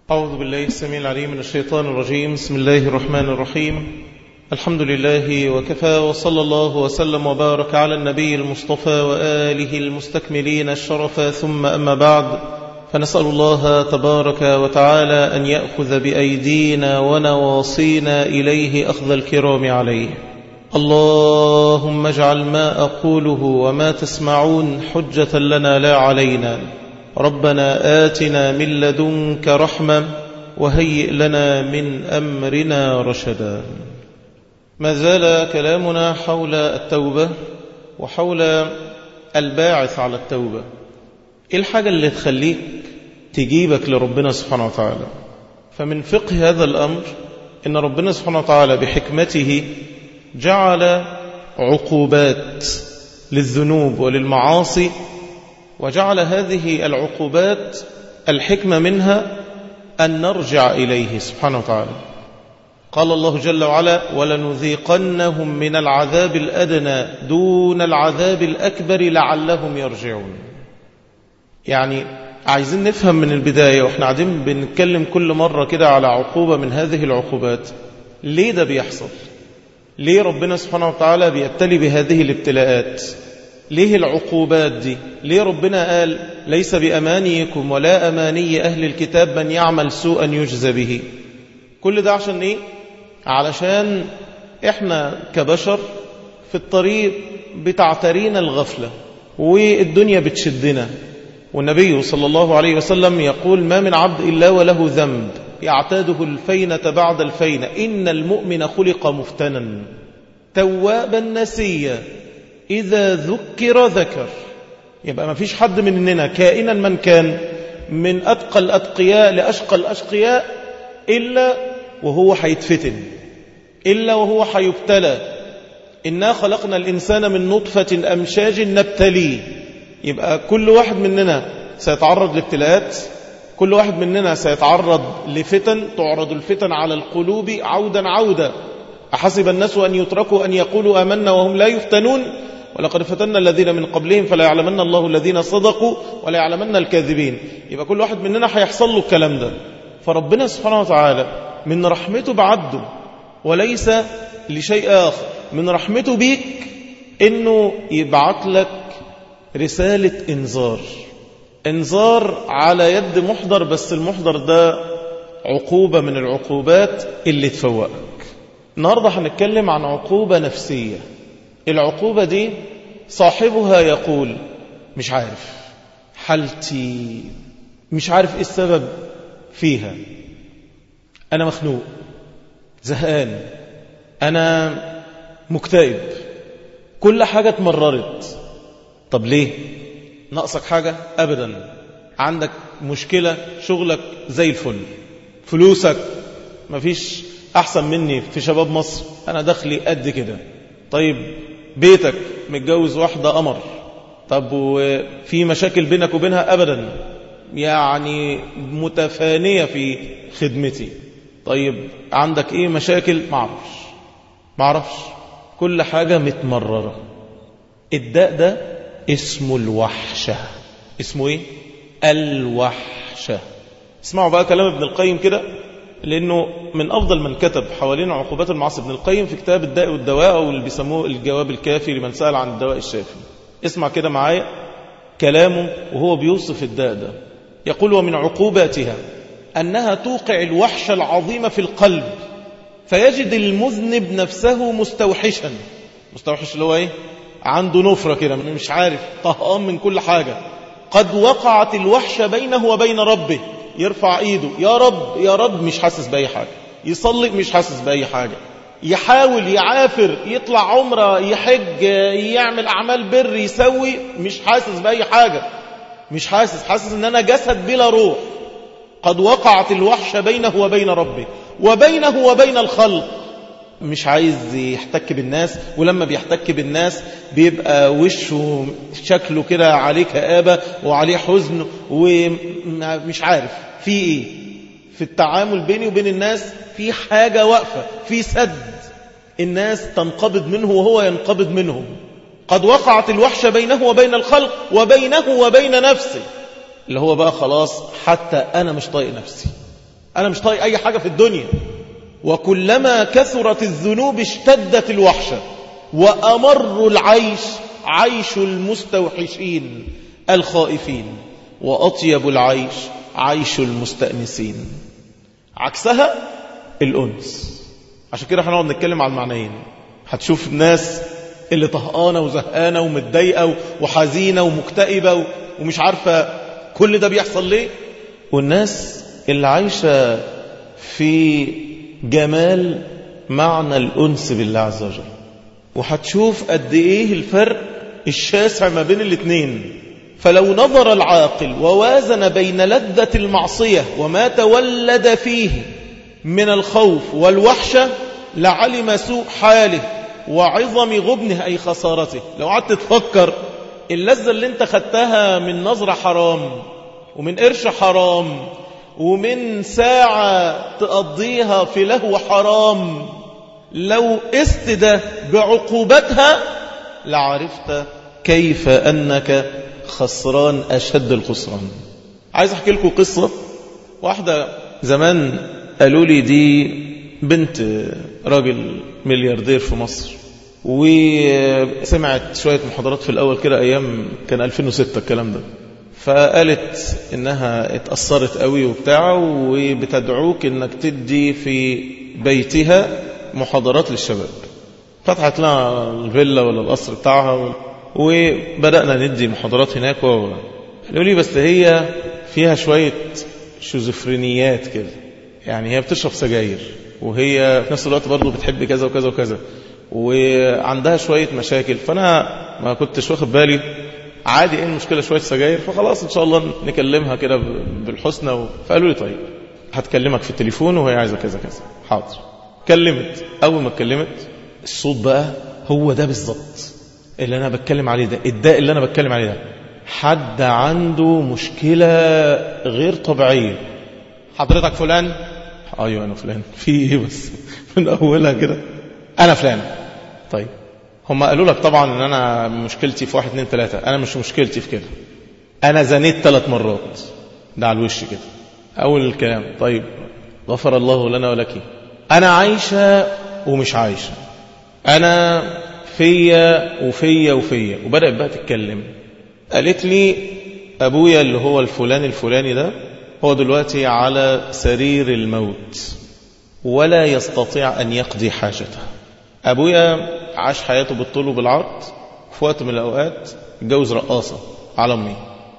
أعوذ بالله السميع العليم من الشيطان الرجيم بسم الله الرحمن الرحيم الحمد لله وكفى وصلى الله وسلم وبارك على النبي المصطفى وآله المستكملين الشرف ثم أما بعد فنسأل الله تبارك وتعالى أن يأخذ بأيدينا ونواصينا إليه أخذ الكرام عليه اللهم اجعل ما أقوله وما تسمعون حجة لنا لا علينا ربنا آتنا من لدنك رحمة وهيئ لنا من أمرنا رشدا ما زال كلامنا حول التوبة وحول الباعث على التوبة إيه الحاجة اللي تخليك تجيبك لربنا سبحانه وتعالى فمن فقه هذا الأمر إن ربنا سبحانه وتعالى بحكمته جعل عقوبات للذنوب وللمعاصي وجعل هذه العقوبات الحكمة منها أن نرجع إليه سبحانه وتعالى قال الله جل وعلا ولنذيقنهم من العذاب الأدنى دون العذاب الأكبر لعلهم يرجعون يعني عايزين نفهم من البداية وإحنا قاعدين بنتكلم كل مرة كده على عقوبة من هذه العقوبات ليه ده بيحصل ليه ربنا سبحانه وتعالى بيبتلي بهذه الابتلاءات ليه العقوبات دي ليه ربنا قال ليس بأمانيكم ولا أماني أهل الكتاب من يعمل سوءا يجزى به كل ده عشان ايه علشان احنا كبشر في الطريق بتعترينا الغفلة والدنيا بتشدنا والنبي صلى الله عليه وسلم يقول ما من عبد إلا وله ذنب يعتاده الفينة بعد الفينة إن المؤمن خلق مفتنا توابا نسيا إذا ذكر ذكر يبقى ما فيش حد مننا كائنا من كان من أتقى الأتقياء لأشقى الأشقياء إلا وهو حيتفتن إلا وهو حيبتلى إنا خلقنا الإنسان من نطفة أمشاج نبتليه يبقى كل واحد مننا سيتعرض لابتلاءات كل واحد مننا سيتعرض لفتن تعرض الفتن على القلوب عودا عودا أحسب الناس أن يتركوا أن يقولوا آمنا وهم لا يفتنون ولقد فتنا الذين من قبلهم فلا يعلمن الله الذين صدقوا ولا يعلمن الكاذبين يبقى كل واحد مننا هيحصل له الكلام ده فربنا سبحانه وتعالى من رحمته بعبده وليس لشيء آخر من رحمته بيك إنه يبعت لك رسالة إنذار إنذار على يد محضر بس المحضر ده عقوبة من العقوبات اللي تفوقك النهاردة هنتكلم عن عقوبة نفسية العقوبة دي صاحبها يقول مش عارف حالتي مش عارف ايه السبب فيها أنا مخنوق زهقان أنا مكتئب كل حاجة اتمررت طب ليه ناقصك حاجة أبدا عندك مشكلة شغلك زي الفل فلوسك مفيش أحسن مني في شباب مصر أنا دخلي قد كده طيب بيتك متجوز واحدة قمر طب وفي مشاكل بينك وبينها أبدا يعني متفانية في خدمتي طيب عندك ايه مشاكل معرفش معرفش كل حاجة متمررة الداء ده اسمه الوحشة اسمه ايه الوحشة اسمعوا بقى كلام ابن القيم كده لأنه من أفضل من كتب حوالين عقوبات المعاصي ابن القيم في كتاب الداء والدواء أو اللي بيسموه الجواب الكافي لمن سأل عن الدواء الشافي اسمع كده معايا كلامه وهو بيوصف الداء ده يقول ومن عقوباتها أنها توقع الوحش العظيم في القلب فيجد المذنب نفسه مستوحشا مستوحش اللي هو ايه عنده نفرة كده مش عارف طهقان من كل حاجة قد وقعت الوحشة بينه وبين ربه يرفع ايده يا رب يا رب مش حاسس بأي حاجة يصلي مش حاسس بأي حاجة يحاول يعافر يطلع عمره يحج يعمل أعمال بر يسوي مش حاسس بأي حاجة مش حاسس حاسس ان انا جسد بلا روح قد وقعت الوحشة بينه وبين ربه وبينه وبين الخلق مش عايز يحتك بالناس ولما بيحتك بالناس بيبقى وشه شكله كده عليه كآبة وعليه حزن ومش عارف في ايه في التعامل بيني وبين الناس في حاجة واقفة في سد الناس تنقبض منه وهو ينقبض منهم قد وقعت الوحشة بينه وبين الخلق وبينه وبين نفسه اللي هو بقى خلاص حتى أنا مش طايق نفسي أنا مش طايق أي حاجة في الدنيا وكلما كثرت الذنوب اشتدت الوحشة وأمر العيش عيش المستوحشين الخائفين وأطيب العيش عيش المستأنسين عكسها الأنس عشان كده احنا نقعد نتكلم على المعنيين هتشوف الناس اللي طهقانة وزهقانة ومتضايقة وحزينة ومكتئبة ومش عارفة كل ده بيحصل ليه والناس اللي عايشة في جمال معنى الأنس بالله عز وجل وهتشوف قد إيه الفرق الشاسع ما بين الاثنين فلو نظر العاقل ووازن بين لذة المعصية وما تولد فيه من الخوف والوحشة لعلم سوء حاله وعظم غبنه أي خسارته لو قعدت تفكر اللذة اللي انت خدتها من نظرة حرام ومن قرش حرام ومن ساعة تقضيها في لهو حرام لو قست ده بعقوبتها لعرفت كيف أنك خسران أشد الخسران عايز أحكي لكم قصة واحدة زمان قالوا لي دي بنت راجل ملياردير في مصر وسمعت شوية محاضرات في الأول كده أيام كان 2006 الكلام ده فقالت إنها اتأثرت قوي وبتاع وبتدعوك إنك تدي في بيتها محاضرات للشباب فتحت لها الفيلا ولا القصر بتاعها وبدأنا ندي محاضرات هناك قالوا لي بس هي فيها شوية شيزوفرينيات كده يعني هي بتشرب سجاير وهي في نفس الوقت برضه بتحب كذا وكذا وكذا وعندها شوية مشاكل فأنا ما كنتش واخد بالي عادي ايه المشكلة شوية سجاير فخلاص ان شاء الله نكلمها كده بالحسنى و... فقالوا لي طيب هتكلمك في التليفون وهي عايزة كذا كذا حاضر كلمت اول ما اتكلمت الصوت بقى هو ده بالظبط اللي انا بتكلم عليه ده الداء اللي انا بتكلم عليه ده حد عنده مشكلة غير طبيعية حضرتك فلان ايوه انا فلان في ايه بس من اولها كده انا فلان طيب هم قالوا لك طبعا ان انا مشكلتي في واحد اتنين تلاتة انا مش مشكلتي في كده انا زنيت ثلاث مرات ده على الوش كده اول الكلام طيب غفر الله لنا ولك انا عايشة ومش عايشة انا فيا وفيا وفيا وبدأت بقى تتكلم قالت لي ابويا اللي هو الفلان الفلاني ده هو دلوقتي على سرير الموت ولا يستطيع ان يقضي حاجته ابويا عاش حياته بالطول وبالعرض في وقت من الأوقات اتجوز رقاصة على أمي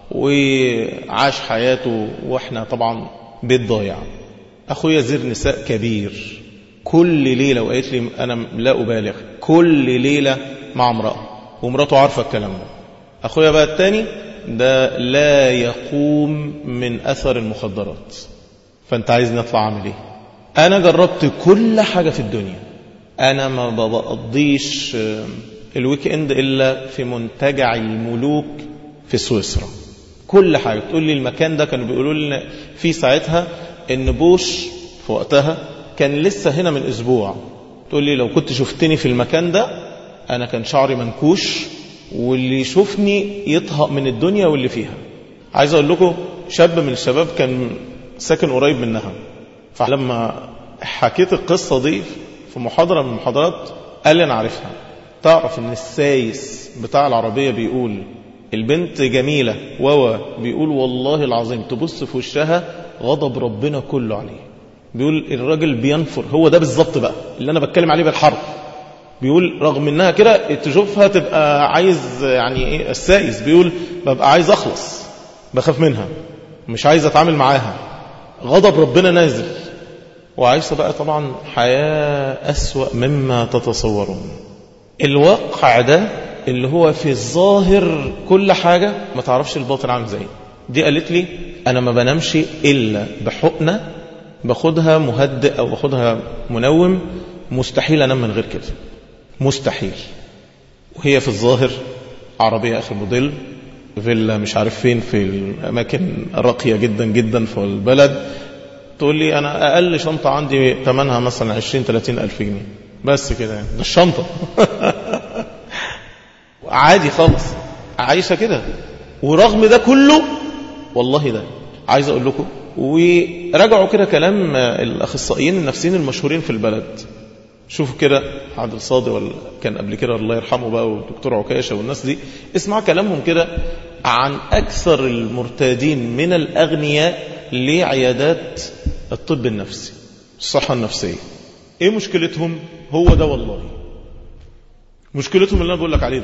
وعاش حياته وإحنا طبعا بيت ضايع أخويا زير نساء كبير كل ليلة وقالت لي أنا لا أبالغ كل ليلة مع امرأة ومراته عارفة الكلام ده أخويا بقى التاني ده لا يقوم من أثر المخدرات فأنت عايز نطلع عامل إيه أنا جربت كل حاجة في الدنيا أنا ما بقضيش الويك اند إلا في منتجع الملوك في سويسرا كل حاجة تقول لي المكان ده كانوا بيقولوا لنا في ساعتها ان بوش في وقتها كان لسه هنا من اسبوع تقول لي لو كنت شفتني في المكان ده انا كان شعري منكوش واللي يشوفني يطهق من الدنيا واللي فيها عايز اقول لكم شاب من الشباب كان ساكن قريب منها فلما حكيت القصة دي في محاضرة من المحاضرات قال لي أنا عارفها تعرف ان السايس بتاع العربية بيقول البنت جميلة ووا بيقول والله العظيم تبص في وشها غضب ربنا كله عليه بيقول الراجل بينفر هو ده بالظبط بقى اللي انا بتكلم عليه بالحرف بيقول رغم انها كده تشوفها تبقى عايز يعني ايه السايس بيقول ببقى عايز اخلص بخاف منها مش عايز اتعامل معاها غضب ربنا نازل وعايشة بقى طبعا حياة أسوأ مما تتصورون الواقع ده اللي هو في الظاهر كل حاجة ما تعرفش الباطن عامل زي دي قالت لي أنا ما بنامش إلا بحقنة باخدها مهدئ أو باخدها منوم مستحيل أنام من غير كده مستحيل وهي في الظاهر عربية آخر موديل فيلا مش عارف فين في الأماكن راقية جدا جدا في البلد تقول لي أنا أقل شنطة عندي ثمنها مثلا 20 30 ألف جنيه بس كده يعني ده الشنطة عادي خالص عايشة كده ورغم ده كله والله ده عايز أقول لكم وراجعوا كده كلام الأخصائيين النفسيين المشهورين في البلد شوفوا كده عادل صادق ولا كان قبل كده الله يرحمه بقى والدكتور عكاشة والناس دي اسمع كلامهم كده عن أكثر المرتادين من الأغنياء لعيادات الطب النفسي الصحة النفسية ايه مشكلتهم هو ده والله مشكلتهم اللي انا بقول لك عليه ده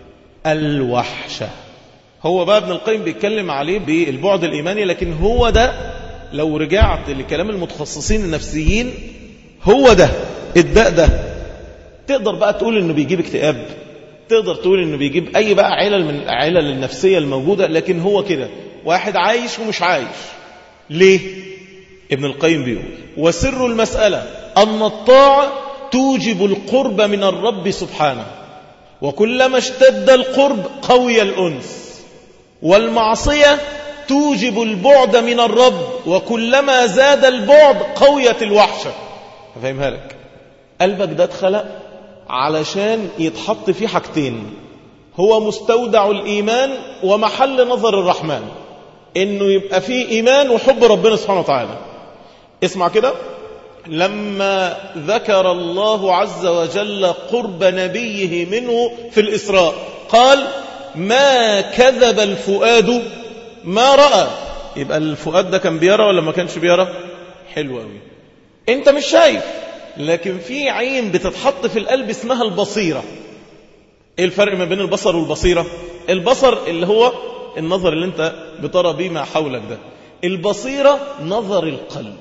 الوحشة هو بقى ابن القيم بيتكلم عليه بالبعد الإيماني لكن هو ده لو رجعت لكلام المتخصصين النفسيين هو ده الداء ده تقدر بقى تقول انه بيجيب اكتئاب تقدر تقول انه بيجيب اي بقى علل من العلل النفسية الموجودة لكن هو كده واحد عايش ومش عايش ليه ابن القيم بيقول وسر المسألة أن الطاعة توجب القرب من الرب سبحانه وكلما اشتد القرب قوي الأنس والمعصية توجب البعد من الرب وكلما زاد البعد قوية الوحشة فاهمها لك قلبك ده اتخلق علشان يتحط فيه حاجتين هو مستودع الإيمان ومحل نظر الرحمن انه يبقى فيه ايمان وحب ربنا سبحانه وتعالى اسمع كده لما ذكر الله عز وجل قرب نبيه منه في الإسراء قال ما كذب الفؤاد ما رأى يبقى الفؤاد ده كان بيرى ولا ما كانش بيرى حلو قوي انت مش شايف لكن في عين بتتحط في القلب اسمها البصيرة ايه الفرق ما بين البصر والبصيرة البصر اللي هو النظر اللي انت بترى بيه ما حولك ده البصيرة نظر القلب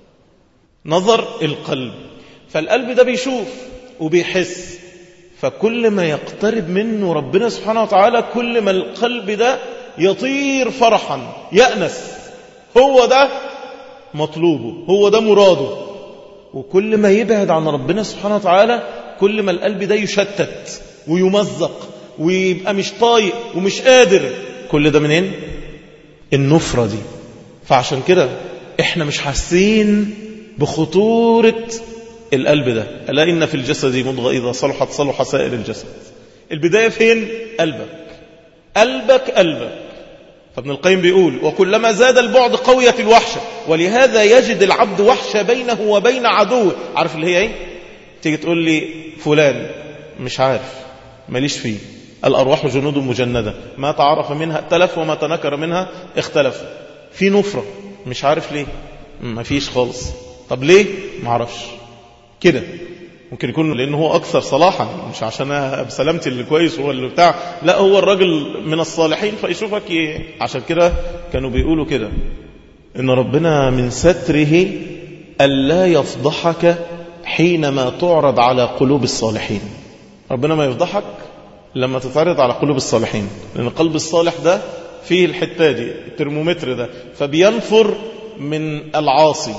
نظر القلب فالقلب ده بيشوف وبيحس فكل ما يقترب منه ربنا سبحانه وتعالى كل ما القلب ده يطير فرحا يأنس هو ده مطلوبه هو ده مراده وكل ما يبعد عن ربنا سبحانه وتعالى كل ما القلب ده يشتت ويمزق ويبقى مش طايق ومش قادر كل ده منين النفرة دي فعشان كده احنا مش حاسين بخطورة القلب ده ألا إن في الجسد مضغة إذا صلحت صلح سائر الجسد البداية فين قلبك قلبك قلبك فابن القيم بيقول وكلما زاد البعد قوية الوحشة ولهذا يجد العبد وحشة بينه وبين عدوه عارف اللي هي ايه تيجي تقول لي فلان مش عارف ماليش فيه الأرواح جنود مجندة ما تعرف منها ائتلف وما تنكر منها اختلف في نفرة مش عارف ليه ما فيش خالص طب ليه ما عرفش كده ممكن يكون لأنه هو أكثر صلاحا مش عشان بسلامتي اللي كويس هو اللي بتاع لا هو الراجل من الصالحين فيشوفك ي... عشان كده كانوا بيقولوا كده إن ربنا من ستره ألا يفضحك حينما تعرض على قلوب الصالحين ربنا ما يفضحك لما تتعرض على قلوب الصالحين لأن قلب الصالح ده فيه الحتة دي الترمومتر ده فبينفر من العاصي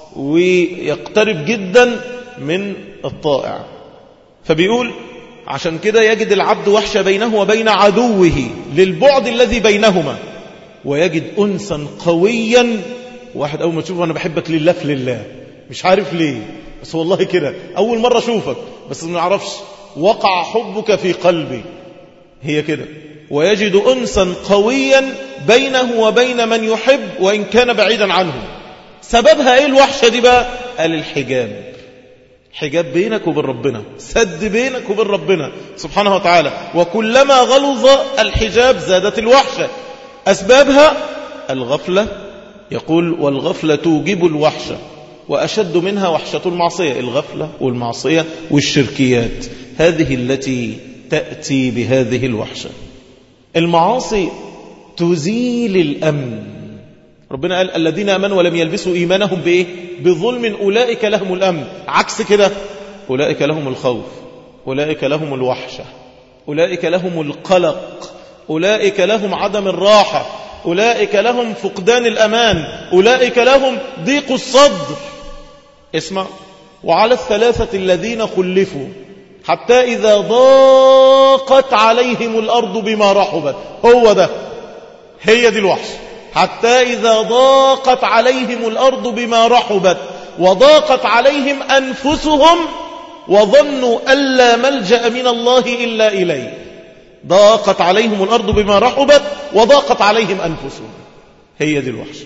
ويقترب جدا من الطائع فبيقول عشان كده يجد العبد وحشة بينه وبين عدوه للبعد الذي بينهما ويجد أنسا قويا واحد أول ما تشوفه أنا بحبك لله في لله مش عارف ليه بس والله كده أول مرة أشوفك بس ما نعرفش وقع حبك في قلبي هي كده ويجد أنسا قويا بينه وبين من يحب وإن كان بعيدا عنه سببها ايه الوحشة دي بقى قال الحجاب حجاب بينك وبين ربنا سد بينك وبين ربنا سبحانه وتعالى وكلما غلظ الحجاب زادت الوحشة أسبابها الغفلة يقول والغفلة توجب الوحشة وأشد منها وحشة المعصية الغفلة والمعصية والشركيات هذه التي تأتي بهذه الوحشة المعاصي تزيل الأمن ربنا قال الذين امنوا ولم يلبسوا ايمانهم بايه بظلم اولئك لهم الامن عكس كده اولئك لهم الخوف اولئك لهم الوحشه اولئك لهم القلق اولئك لهم عدم الراحه اولئك لهم فقدان الامان اولئك لهم ضيق الصدر اسمع وعلى الثلاثه الذين خلفوا حتى اذا ضاقت عليهم الارض بما رحبت هو ده هي دي الوحشه حتى إذا ضاقت عليهم الأرض بما رحبت وضاقت عليهم أنفسهم وظنوا ألا ملجأ من الله إلا إليه ضاقت عليهم الأرض بما رحبت وضاقت عليهم أنفسهم هي دي الوحشة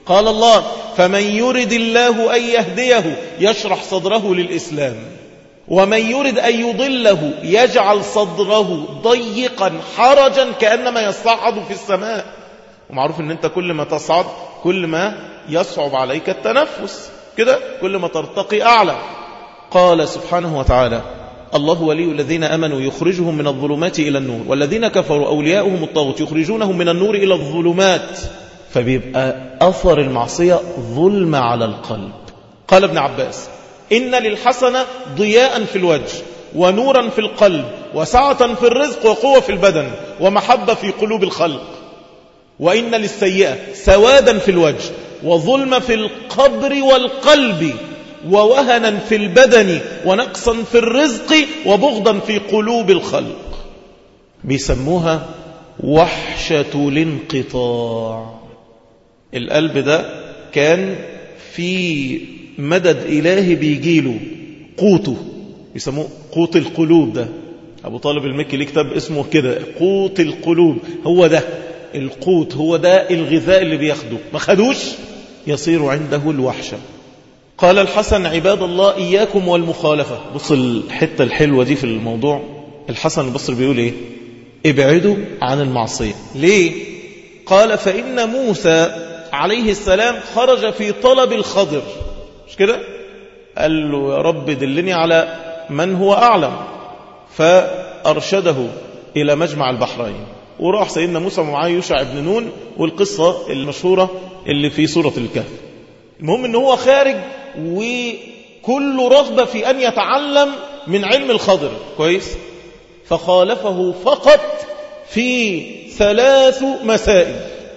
قال الله فمن يرد الله أن يهديه يشرح صدره للإسلام ومن يرد أن يضله يجعل صدره ضيقا حرجا كأنما يصعد في السماء ومعروف ان انت كل ما تصعد كل ما يصعب عليك التنفس كده كل ما ترتقي أعلى قال سبحانه وتعالى الله ولي الذين أمنوا يخرجهم من الظلمات إلى النور والذين كفروا أولياؤهم الطاغوت يخرجونهم من النور إلى الظلمات فبيبقى أثر المعصية ظلم على القلب قال ابن عباس إن للحسنة ضياء في الوجه ونورا في القلب وسعة في الرزق وقوة في البدن ومحبة في قلوب الخلق وإن للسيئة سوادا في الوجه وظلم في القبر والقلب ووهنا في البدن ونقصا في الرزق وبغضا في قلوب الخلق بيسموها وحشة الانقطاع القلب ده كان في مدد إلهي بيجيله قوته يسموه قوت القلوب ده أبو طالب المكي ليه كتاب اسمه كده قوت القلوب هو ده القوت هو ده الغذاء اللي بياخده ما خدوش يصير عنده الوحشة قال الحسن عباد الله إياكم والمخالفة بص الحتة الحلوة دي في الموضوع الحسن البصري بيقول إيه ابعدوا عن المعصية ليه قال فإن موسى عليه السلام خرج في طلب الخضر مش كده قال له يا رب دلني على من هو أعلم فأرشده إلى مجمع البحرين وراح سيدنا موسى ومعاه يوشع بن نون والقصة المشهورة اللي في سورة الكهف المهم ان هو خارج وكل رغبة في أن يتعلم من علم الخضر كويس فخالفه فقط في ثلاث مسائل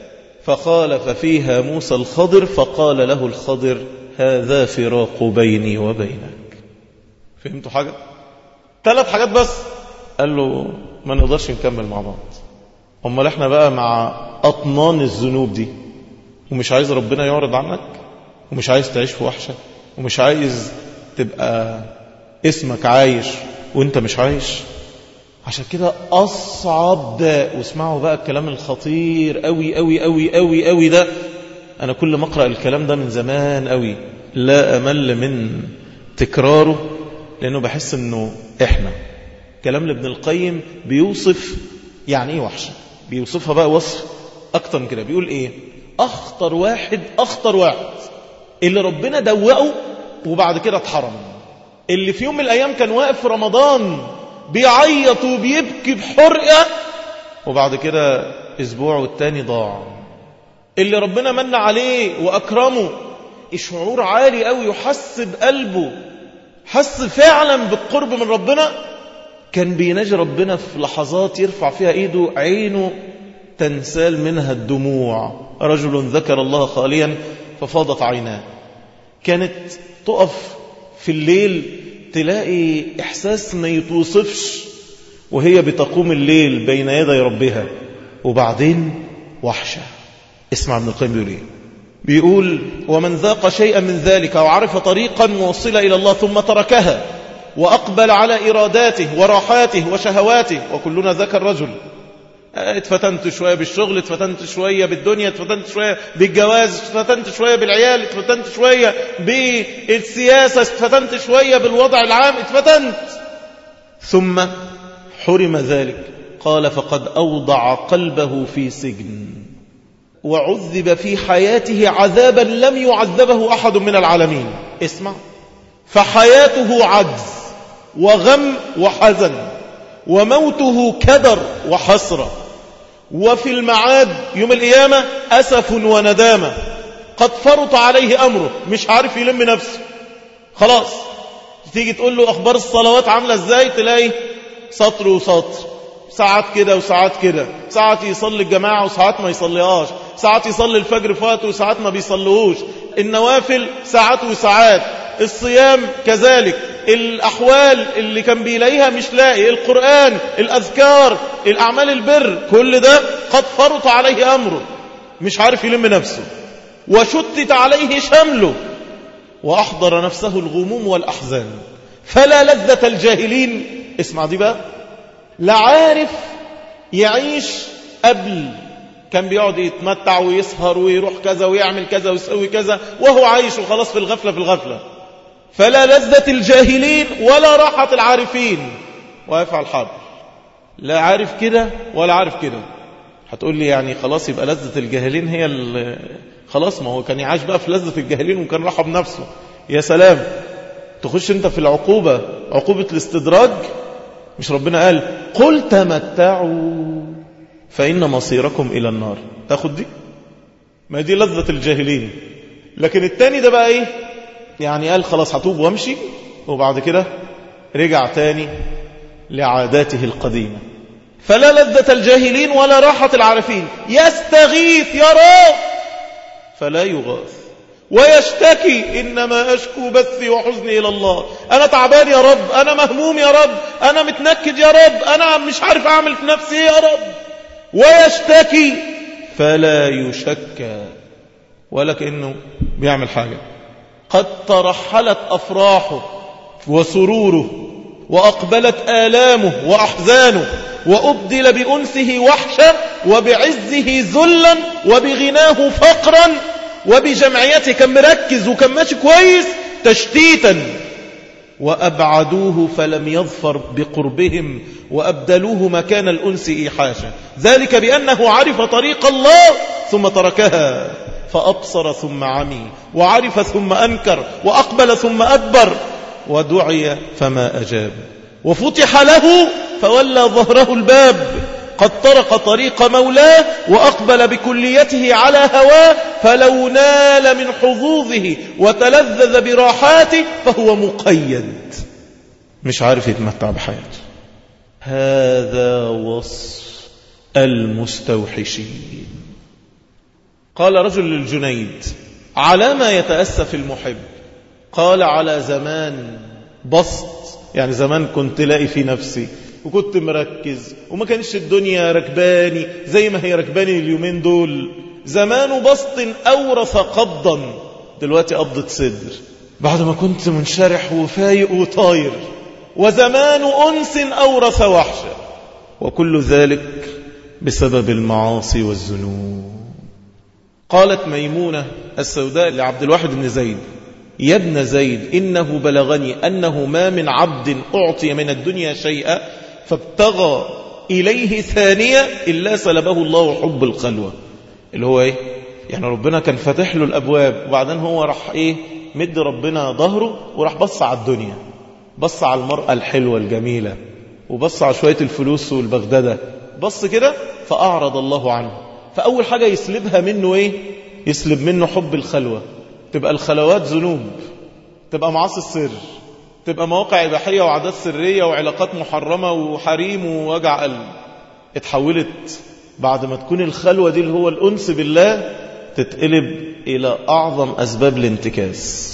فخالف فيها موسى الخضر فقال له الخضر هذا فراق بيني وبينك فهمتوا حاجة ثلاث حاجات بس قال له ما نقدرش نكمل مع بعض امال احنا بقى مع اطنان الذنوب دي ومش عايز ربنا يعرض عنك ومش عايز تعيش في وحشة ومش عايز تبقى اسمك عايش وانت مش عايش عشان كده أصعب داء واسمعوا بقى الكلام الخطير قوي قوي قوي قوي قوي ده أنا كل ما أقرأ الكلام ده من زمان قوي لا أمل من تكراره لأنه بحس أنه إحنا كلام لابن القيم بيوصف يعني إيه وحشة بيوصفها بقى وصف أكتر من كده بيقول إيه أخطر واحد أخطر واحد اللي ربنا دوقه وبعد كده اتحرم اللي في يوم من الأيام كان واقف في رمضان بيعيط وبيبكي بحرقة وبعد كده أسبوع والتاني ضاع اللي ربنا من عليه وأكرمه شعور عالي قوي يحس بقلبه حس فعلا بالقرب من ربنا كان بيناجي ربنا في لحظات يرفع فيها ايده عينه تنسال منها الدموع رجل ذكر الله خاليا ففاضت عيناه كانت تقف في الليل تلاقي إحساس ما يتوصفش وهي بتقوم الليل بين يدي ربها وبعدين وحشة اسمع ابن القيم بيقول ايه بيقول ومن ذاق شيئا من ذلك وعرف طريقا موصلة إلى الله ثم تركها وأقبل على إراداته وراحاته وشهواته وكلنا ذاك الرجل اتفتنت شوية بالشغل اتفتنت شوية بالدنيا اتفتنت شوية بالجواز اتفتنت شوية بالعيال اتفتنت شوية بالسياسة اتفتنت شوية بالوضع العام اتفتنت ثم حرم ذلك قال فقد أوضع قلبه في سجن وعذب في حياته عذابا لم يعذبه أحد من العالمين اسمع فحياته عجز وغم وحزن وموته كدر وحسرة وفي المعاد يوم القيامة أسف وندامة قد فرط عليه أمره مش عارف يلم نفسه خلاص تيجي تقول له أخبار الصلوات عاملة إزاي تلاقي سطر وسطر ساعات كده وساعات كده ساعات يصلي الجماعة وساعات ما يصليهاش ساعات يصلي الفجر فات وساعات ما بيصليهوش النوافل ساعات وساعات الصيام كذلك الأحوال اللي كان بيلاقيها مش لاقي القرآن الأذكار الأعمال البر كل ده قد فرط عليه أمره مش عارف يلم نفسه وشتت عليه شمله وأحضر نفسه الغموم والأحزان فلا لذة الجاهلين اسمع دي بقى لا عارف يعيش قبل كان بيقعد يتمتع ويسهر ويروح كذا ويعمل كذا ويسوي كذا وهو عايش وخلاص في الغفلة في الغفلة فلا لذة الجاهلين ولا راحة العارفين ويفعل حاضر لا عارف كده ولا عارف كده هتقول لي يعني خلاص يبقى لذة الجاهلين هي خلاص ما هو كان يعيش بقى في لذة الجاهلين وكان راحة بنفسه يا سلام تخش انت في العقوبة عقوبة الاستدراج مش ربنا قال قل تمتعوا فإن مصيركم إلى النار تاخد دي ما دي لذة الجاهلين لكن التاني ده بقى ايه يعني قال خلاص هتوب وامشي وبعد كده رجع تاني لعاداته القديمة فلا لذة الجاهلين ولا راحة العارفين يستغيث يا رب فلا يغاث ويشتكي إنما أشكو بثي وحزني إلى الله أنا تعبان يا رب أنا مهموم يا رب أنا متنكد يا رب أنا مش عارف أعمل في نفسي يا رب ويشتكي فلا يشكى ولا كأنه بيعمل حاجة قد ترحلت أفراحه وسروره وأقبلت آلامه وأحزانه وأبدل بأنسه وحشة وبعزه ذلا وبغناه فقرا وبجمعيته كان مركز وكان ماشي كويس تشتيتا وأبعدوه فلم يظفر بقربهم وأبدلوه مكان الأنس إيحاشا ذلك بأنه عرف طريق الله ثم تركها فأبصر ثم عمي وعرف ثم أنكر وأقبل ثم أدبر ودعي فما أجاب وفتح له فولى ظهره الباب قد طرق طريق مولاه وأقبل بكليته على هواه فلو نال من حظوظه وتلذذ براحاته فهو مقيد مش عارف يتمتع بحياته هذا وصف المستوحشين قال رجل للجنيد على ما يتأسف المحب قال على زمان بسط يعني زمان كنت لاقي في نفسي وكنت مركز وما كانش الدنيا ركباني زي ما هي ركباني اليومين دول زمان بسط أورث قبضا دلوقتي قبضة صدر بعد ما كنت منشرح وفايق وطاير وزمان أنس أورث وحشة وكل ذلك بسبب المعاصي والذنوب قالت ميمونة السوداء لعبد الواحد بن زيد يا ابن زيد إنه بلغني أنه ما من عبد أعطي من الدنيا شيئا فابتغى إليه ثانية إلا سلبه الله حب الخلوة اللي هو إيه يعني ربنا كان فاتح له الأبواب وبعدين هو راح إيه مد ربنا ظهره وراح بص على الدنيا بص على المرأة الحلوة الجميلة وبص على شوية الفلوس والبغدادة بص كده فأعرض الله عنه فأول حاجة يسلبها منه إيه يسلب منه حب الخلوة تبقى الخلوات ذنوب تبقى معاصي السر تبقى مواقع إباحية وعادات سرية وعلاقات محرمة وحريم ووجع قلب اتحولت بعد ما تكون الخلوة دي اللي هو الأنس بالله تتقلب إلى أعظم أسباب الانتكاس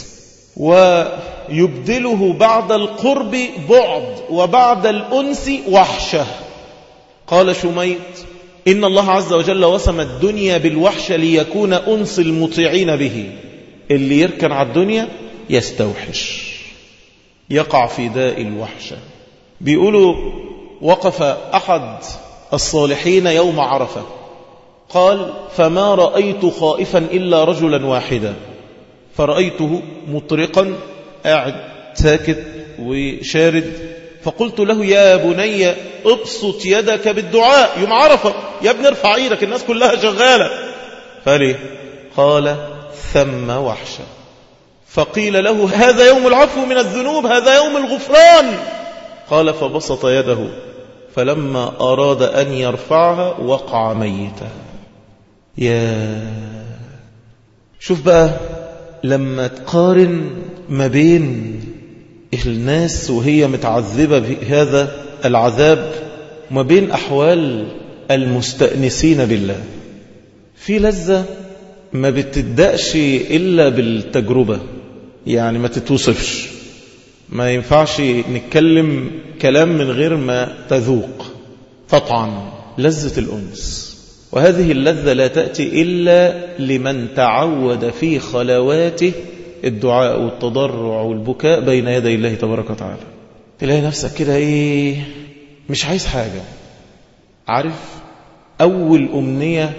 ويبدله بعد القرب بعد وبعد الأنس وحشة قال شميت إن الله عز وجل وسم الدنيا بالوحشة ليكون أنس المطيعين به اللي يركن على الدنيا يستوحش يقع في داء الوحشة بيقولوا وقف أحد الصالحين يوم عرفة قال فما رأيت خائفا إلا رجلا واحدا فرأيته مطرقا قاعد ساكت وشارد فقلت له يا بني ابسط يدك بالدعاء يوم عرفة يا ابن ارفع ايدك الناس كلها شغالة فليه قال ثم وحشة فقيل له هذا يوم العفو من الذنوب هذا يوم الغفران قال فبسط يده فلما أراد أن يرفعها وقع ميتا يا شوف بقى لما تقارن ما بين الناس وهي متعذبة بهذا العذاب وما بين أحوال المستأنسين بالله في لذة ما بتدأش إلا بالتجربة يعني ما تتوصفش ما ينفعش نتكلم كلام من غير ما تذوق قطعا لذة الأنس وهذه اللذة لا تأتي إلا لمن تعود في خلواته الدعاء والتضرع والبكاء بين يدي الله تبارك وتعالى تلاقي نفسك كده ايه مش عايز حاجة عارف أول أمنية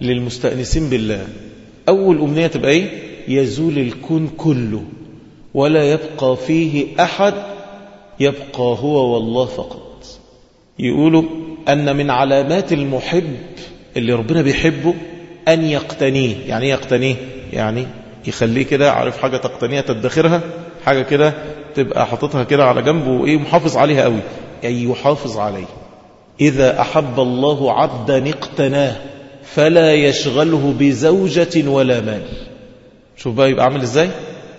للمستأنسين بالله أول أمنية تبقى إيه يزول الكون كله ولا يبقى فيه أحد يبقى هو والله فقط يقولوا أن من علامات المحب اللي ربنا بيحبه أن يقتنيه يعني يقتنيه يعني يخليه كده عارف حاجة تقتنيها تدخرها حاجة كده تبقى حاططها كده على جنبه وإيه محافظ عليها قوي أي يحافظ عليه إذا أحب الله عبدا اقتناه فلا يشغله بزوجة ولا مال شوف بقى يبقى عامل ازاي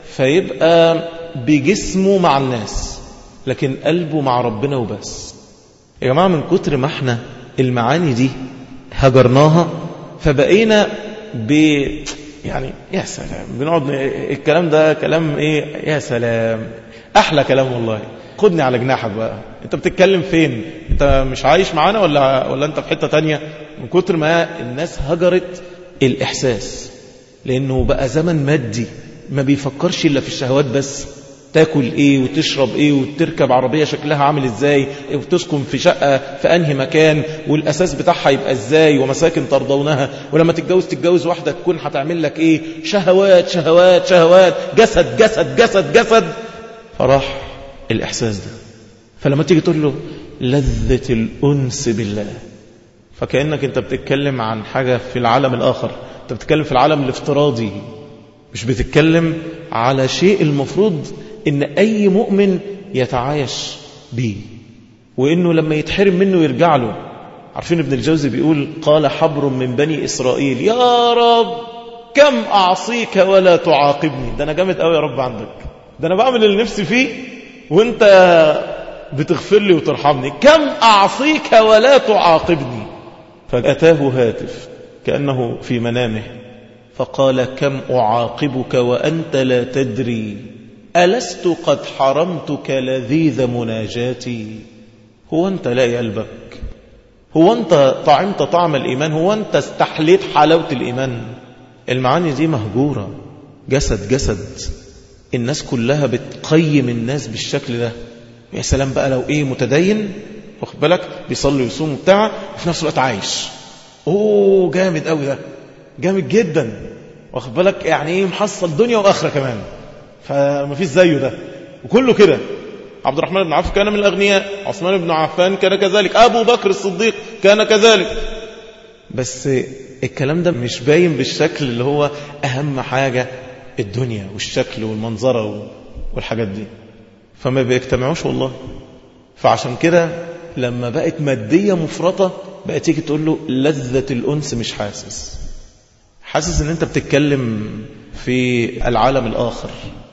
فيبقى بجسمه مع الناس لكن قلبه مع ربنا وبس يا جماعة من كتر ما احنا المعاني دي هجرناها فبقينا ب يعني يا سلام بنقعد الكلام ده كلام ايه يا سلام احلى كلام والله خدني على جناحك بقى انت بتتكلم فين انت مش عايش معانا ولا ولا انت في حته تانية من كتر ما الناس هجرت الاحساس لانه بقى زمن مادي ما بيفكرش الا في الشهوات بس تاكل ايه وتشرب ايه وتركب عربيه شكلها عامل ازاي وتسكن في شقه في انهي مكان والاساس بتاعها يبقى ازاي ومساكن ترضونها ولما تتجوز تتجوز واحده تكون هتعمل لك ايه شهوات شهوات شهوات جسد جسد جسد جسد فراح الاحساس ده فلما تيجي تقول له لذة الانس بالله فكانك انت بتتكلم عن حاجه في العالم الاخر انت بتتكلم في العالم الافتراضي مش بتتكلم على شيء المفروض ان اي مؤمن يتعايش بيه وانه لما يتحرم منه يرجع له عارفين ابن الجوزي بيقول قال حبر من بني اسرائيل يا رب كم اعصيك ولا تعاقبني ده انا جامد قوي يا رب عندك ده انا بعمل اللي نفسي فيه وانت بتغفر لي وترحمني كم اعصيك ولا تعاقبني فاتاه هاتف كانه في منامه فقال كم أعاقبك وأنت لا تدري ألست قد حرمتك لذيذ مناجاتي هو أنت لاقي قلبك هو أنت طعمت طعم الإيمان هو أنت استحليت حلاوة الإيمان المعاني دي مهجورة جسد جسد الناس كلها بتقيم الناس بالشكل ده يا سلام بقى لو ايه متدين واخد بالك بيصلي ويصوم وبتاع وفي نفس الوقت عايش اوه جامد قوي ده جامد جدا واخد بالك يعني ايه محصل دنيا واخره كمان فما فيش زيه ده وكله كده عبد الرحمن بن عوف كان من الاغنياء عثمان بن عفان كان كذلك ابو بكر الصديق كان كذلك بس الكلام ده مش باين بالشكل اللي هو اهم حاجه الدنيا والشكل والمنظره والحاجات دي فما بيجتمعوش والله فعشان كده لما بقت ماديه مفرطه بقت تيجي تقول له لذه الانس مش حاسس حاسس ان انت بتتكلم في العالم الاخر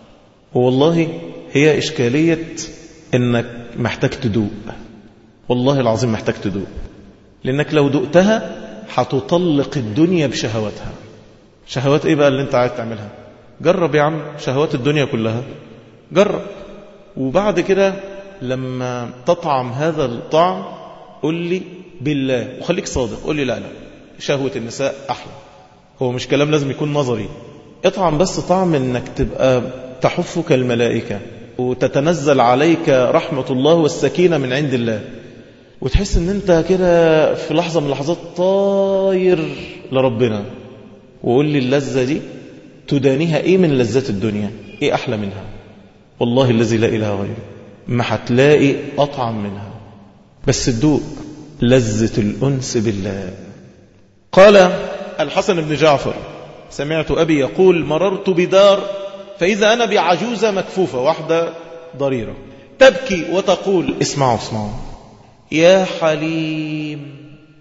والله هي اشكالية انك محتاج تدوق والله العظيم محتاج تدوق لانك لو دقتها هتطلق الدنيا بشهواتها شهوات ايه بقى اللي انت عايز تعملها جرب يا عم شهوات الدنيا كلها جرب وبعد كده لما تطعم هذا الطعم قل لي بالله وخليك صادق قل لي لا لا شهوة النساء أحلى هو مش كلام لازم يكون نظري اطعم بس طعم انك تبقى تحفك الملائكة وتتنزل عليك رحمة الله والسكينة من عند الله وتحس ان انت كده في لحظة من اللحظات طاير لربنا وقول لي اللذة دي تدانيها ايه من لذات الدنيا ايه احلى منها والله الذي لا اله غيره ما هتلاقي اطعم منها بس تدوق لذة الانس بالله قال الحسن بن جعفر سمعت أبي يقول مررت بدار فإذا أنا بعجوزة مكفوفة واحدة ضريرة تبكي وتقول اسمعوا اسمعوا يا حليم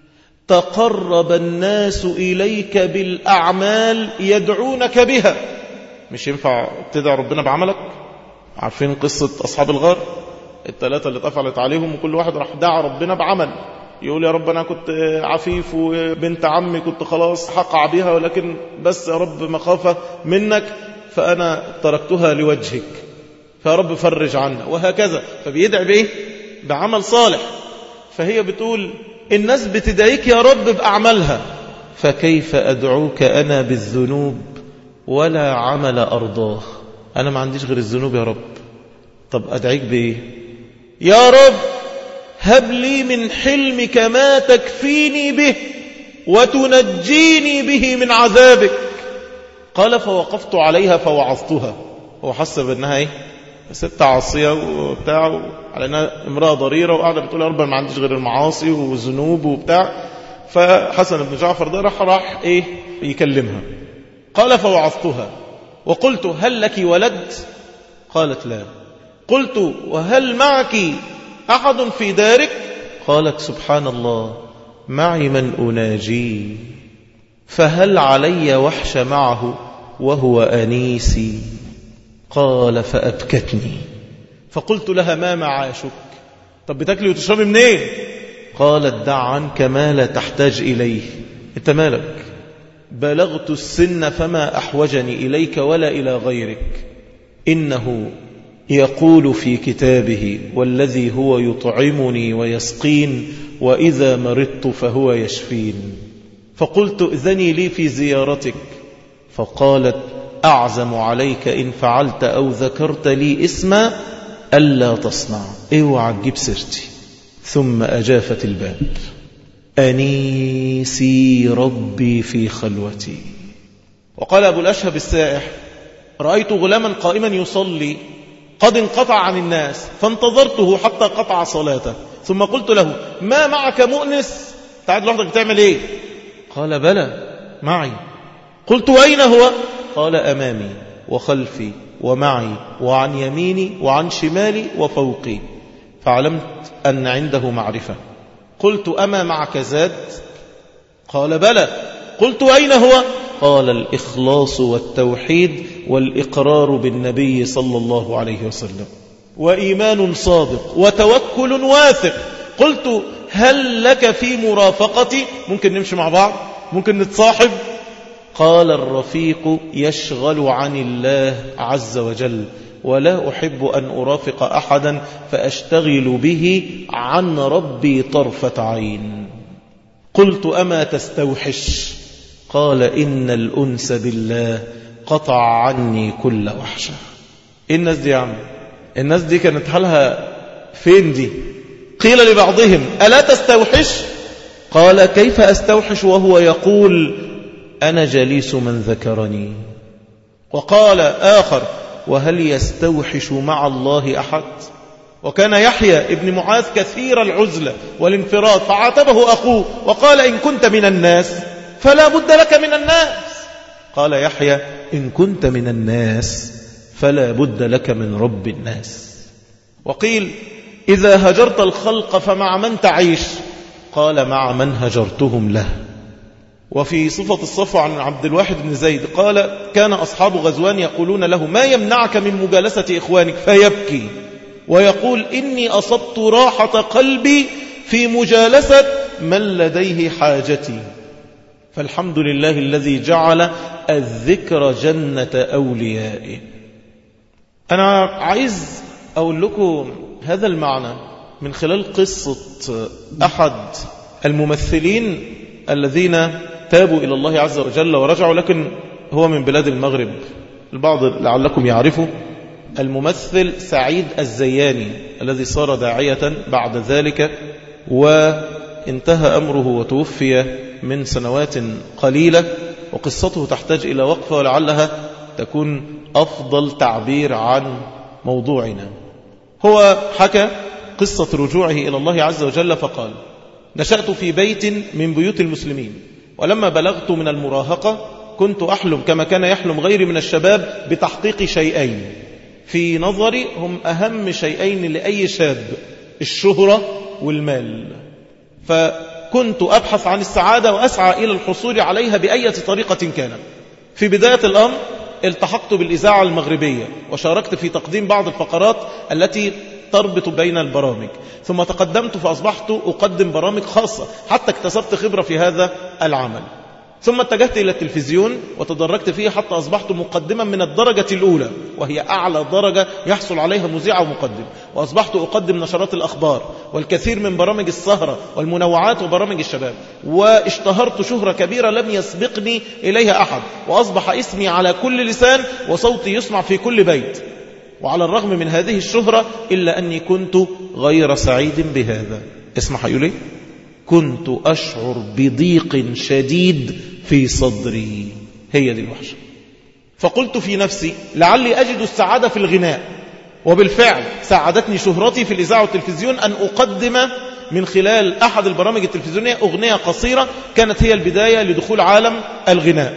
تقرب الناس إليك بالأعمال يدعونك بها مش ينفع تدعى ربنا بعملك عارفين قصة أصحاب الغار الثلاثة اللي اتقفلت عليهم وكل واحد راح دعا ربنا بعمل يقول يا رب أنا كنت عفيف وبنت عمي كنت خلاص حقع بها ولكن بس يا رب مخافة منك فأنا تركتها لوجهك فيا رب فرج عنا وهكذا فبيدعي بإيه بعمل صالح فهي بتقول الناس بتدعيك يا رب بأعمالها فكيف أدعوك أنا بالذنوب ولا عمل أرضاه أنا ما عنديش غير الذنوب يا رب طب أدعيك بإيه يا رب هب لي من حلمك ما تكفيني به وتنجيني به من عذابك قال فوقفت عليها فوعظتها هو حس بأنها ايه ست عاصية وبتاع على انها امرأة ضريرة وقاعدة بتقول يا رب ما عنديش غير المعاصي والذنوب وبتاع فحسن بن جعفر ده راح راح ايه يكلمها قال فوعظتها وقلت هل لك ولد قالت لا قلت وهل معك أحد في دارك قالت سبحان الله معي من أناجي فهل علي وحش معه وهو أنيسي قال فأبكتني فقلت لها ما معاشك طب بتاكلي وتشربي منين قالت دع عنك ما لا تحتاج إليه انت مالك بلغت السن فما أحوجني إليك ولا إلى غيرك إنه يقول في كتابه والذي هو يطعمني ويسقين وإذا مرضت فهو يشفين فقلت اذني لي في زيارتك فقالت أعزم عليك إن فعلت أو ذكرت لي اسما ألا تصنع اوعى تجيب سيرتي ثم أجافت الباب أنيسي ربي في خلوتي وقال أبو الأشهب السائح رأيت غلاما قائما يصلي قد انقطع عن الناس فانتظرته حتى قطع صلاته ثم قلت له ما معك مؤنس تعال لوحدك بتعمل ايه قال بلى معي قلت أين هو قال أمامي وخلفي ومعي وعن يميني وعن شمالي وفوقي فعلمت أن عنده معرفة قلت أما معك زاد قال بلى قلت أين هو قال الإخلاص والتوحيد والإقرار بالنبي صلى الله عليه وسلم وإيمان صادق وتوكل واثق قلت هل لك في مرافقتي ممكن نمشي مع بعض ممكن نتصاحب قال الرفيق يشغل عن الله عز وجل ولا أحب أن أرافق أحدا فأشتغل به عن ربي طرفة عين قلت أما تستوحش قال إن الأنس بالله قطع عني كل وحشة إيه الناس دي يا عم الناس دي كانت حالها فين دي قيل لبعضهم ألا تستوحش قال كيف أستوحش وهو يقول أنا جليس من ذكرني وقال آخر وهل يستوحش مع الله أحد وكان يحيى ابن معاذ كثير العزلة والانفراد فعاتبه أخوه وقال إن كنت من الناس فلا بد لك من الناس قال يحيى إن كنت من الناس فلا بد لك من رب الناس وقيل إذا هجرت الخلق فمع من تعيش قال مع من هجرتهم له وفي صفة الصفو عن عبد الواحد بن زيد قال كان أصحاب غزوان يقولون له ما يمنعك من مجالسة إخوانك فيبكي ويقول إني أصبت راحة قلبي في مجالسة من لديه حاجتي فالحمد لله الذي جعل الذكر جنة أوليائه أنا عايز أقول لكم هذا المعنى من خلال قصة أحد الممثلين الذين تابوا إلى الله عز وجل ورجعوا لكن هو من بلاد المغرب البعض لعلكم يعرفوا الممثل سعيد الزياني الذي صار داعية بعد ذلك وانتهى أمره وتوفي من سنوات قليلة وقصته تحتاج إلى وقفة ولعلها تكون أفضل تعبير عن موضوعنا هو حكى قصة رجوعه إلى الله عز وجل فقال نشأت في بيت من بيوت المسلمين ولما بلغت من المراهقة كنت أحلم كما كان يحلم غيري من الشباب بتحقيق شيئين في نظري هم أهم شيئين لأي شاب الشهرة والمال فكنت أبحث عن السعادة وأسعى إلى الحصول عليها بأية طريقة كانت في بداية الأمر التحقت بالإذاعة المغربية وشاركت في تقديم بعض الفقرات التي تربط بين البرامج ثم تقدمت فأصبحت أقدم برامج خاصة حتى اكتسبت خبرة في هذا العمل ثم اتجهت إلى التلفزيون وتدرجت فيه حتى أصبحت مقدما من الدرجة الأولى وهي أعلى درجة يحصل عليها مذيع ومقدم وأصبحت أقدم نشرات الأخبار والكثير من برامج السهرة والمنوعات وبرامج الشباب واشتهرت شهرة كبيرة لم يسبقني إليها أحد وأصبح اسمي على كل لسان وصوتي يسمع في كل بيت وعلى الرغم من هذه الشهرة إلا أني كنت غير سعيد بهذا اسمع حيولي كنت أشعر بضيق شديد في صدري هي دي الوحشة فقلت في نفسي لعلي أجد السعادة في الغناء وبالفعل ساعدتني شهرتي في الإذاعة والتلفزيون أن أقدم من خلال أحد البرامج التلفزيونية أغنية قصيرة كانت هي البداية لدخول عالم الغناء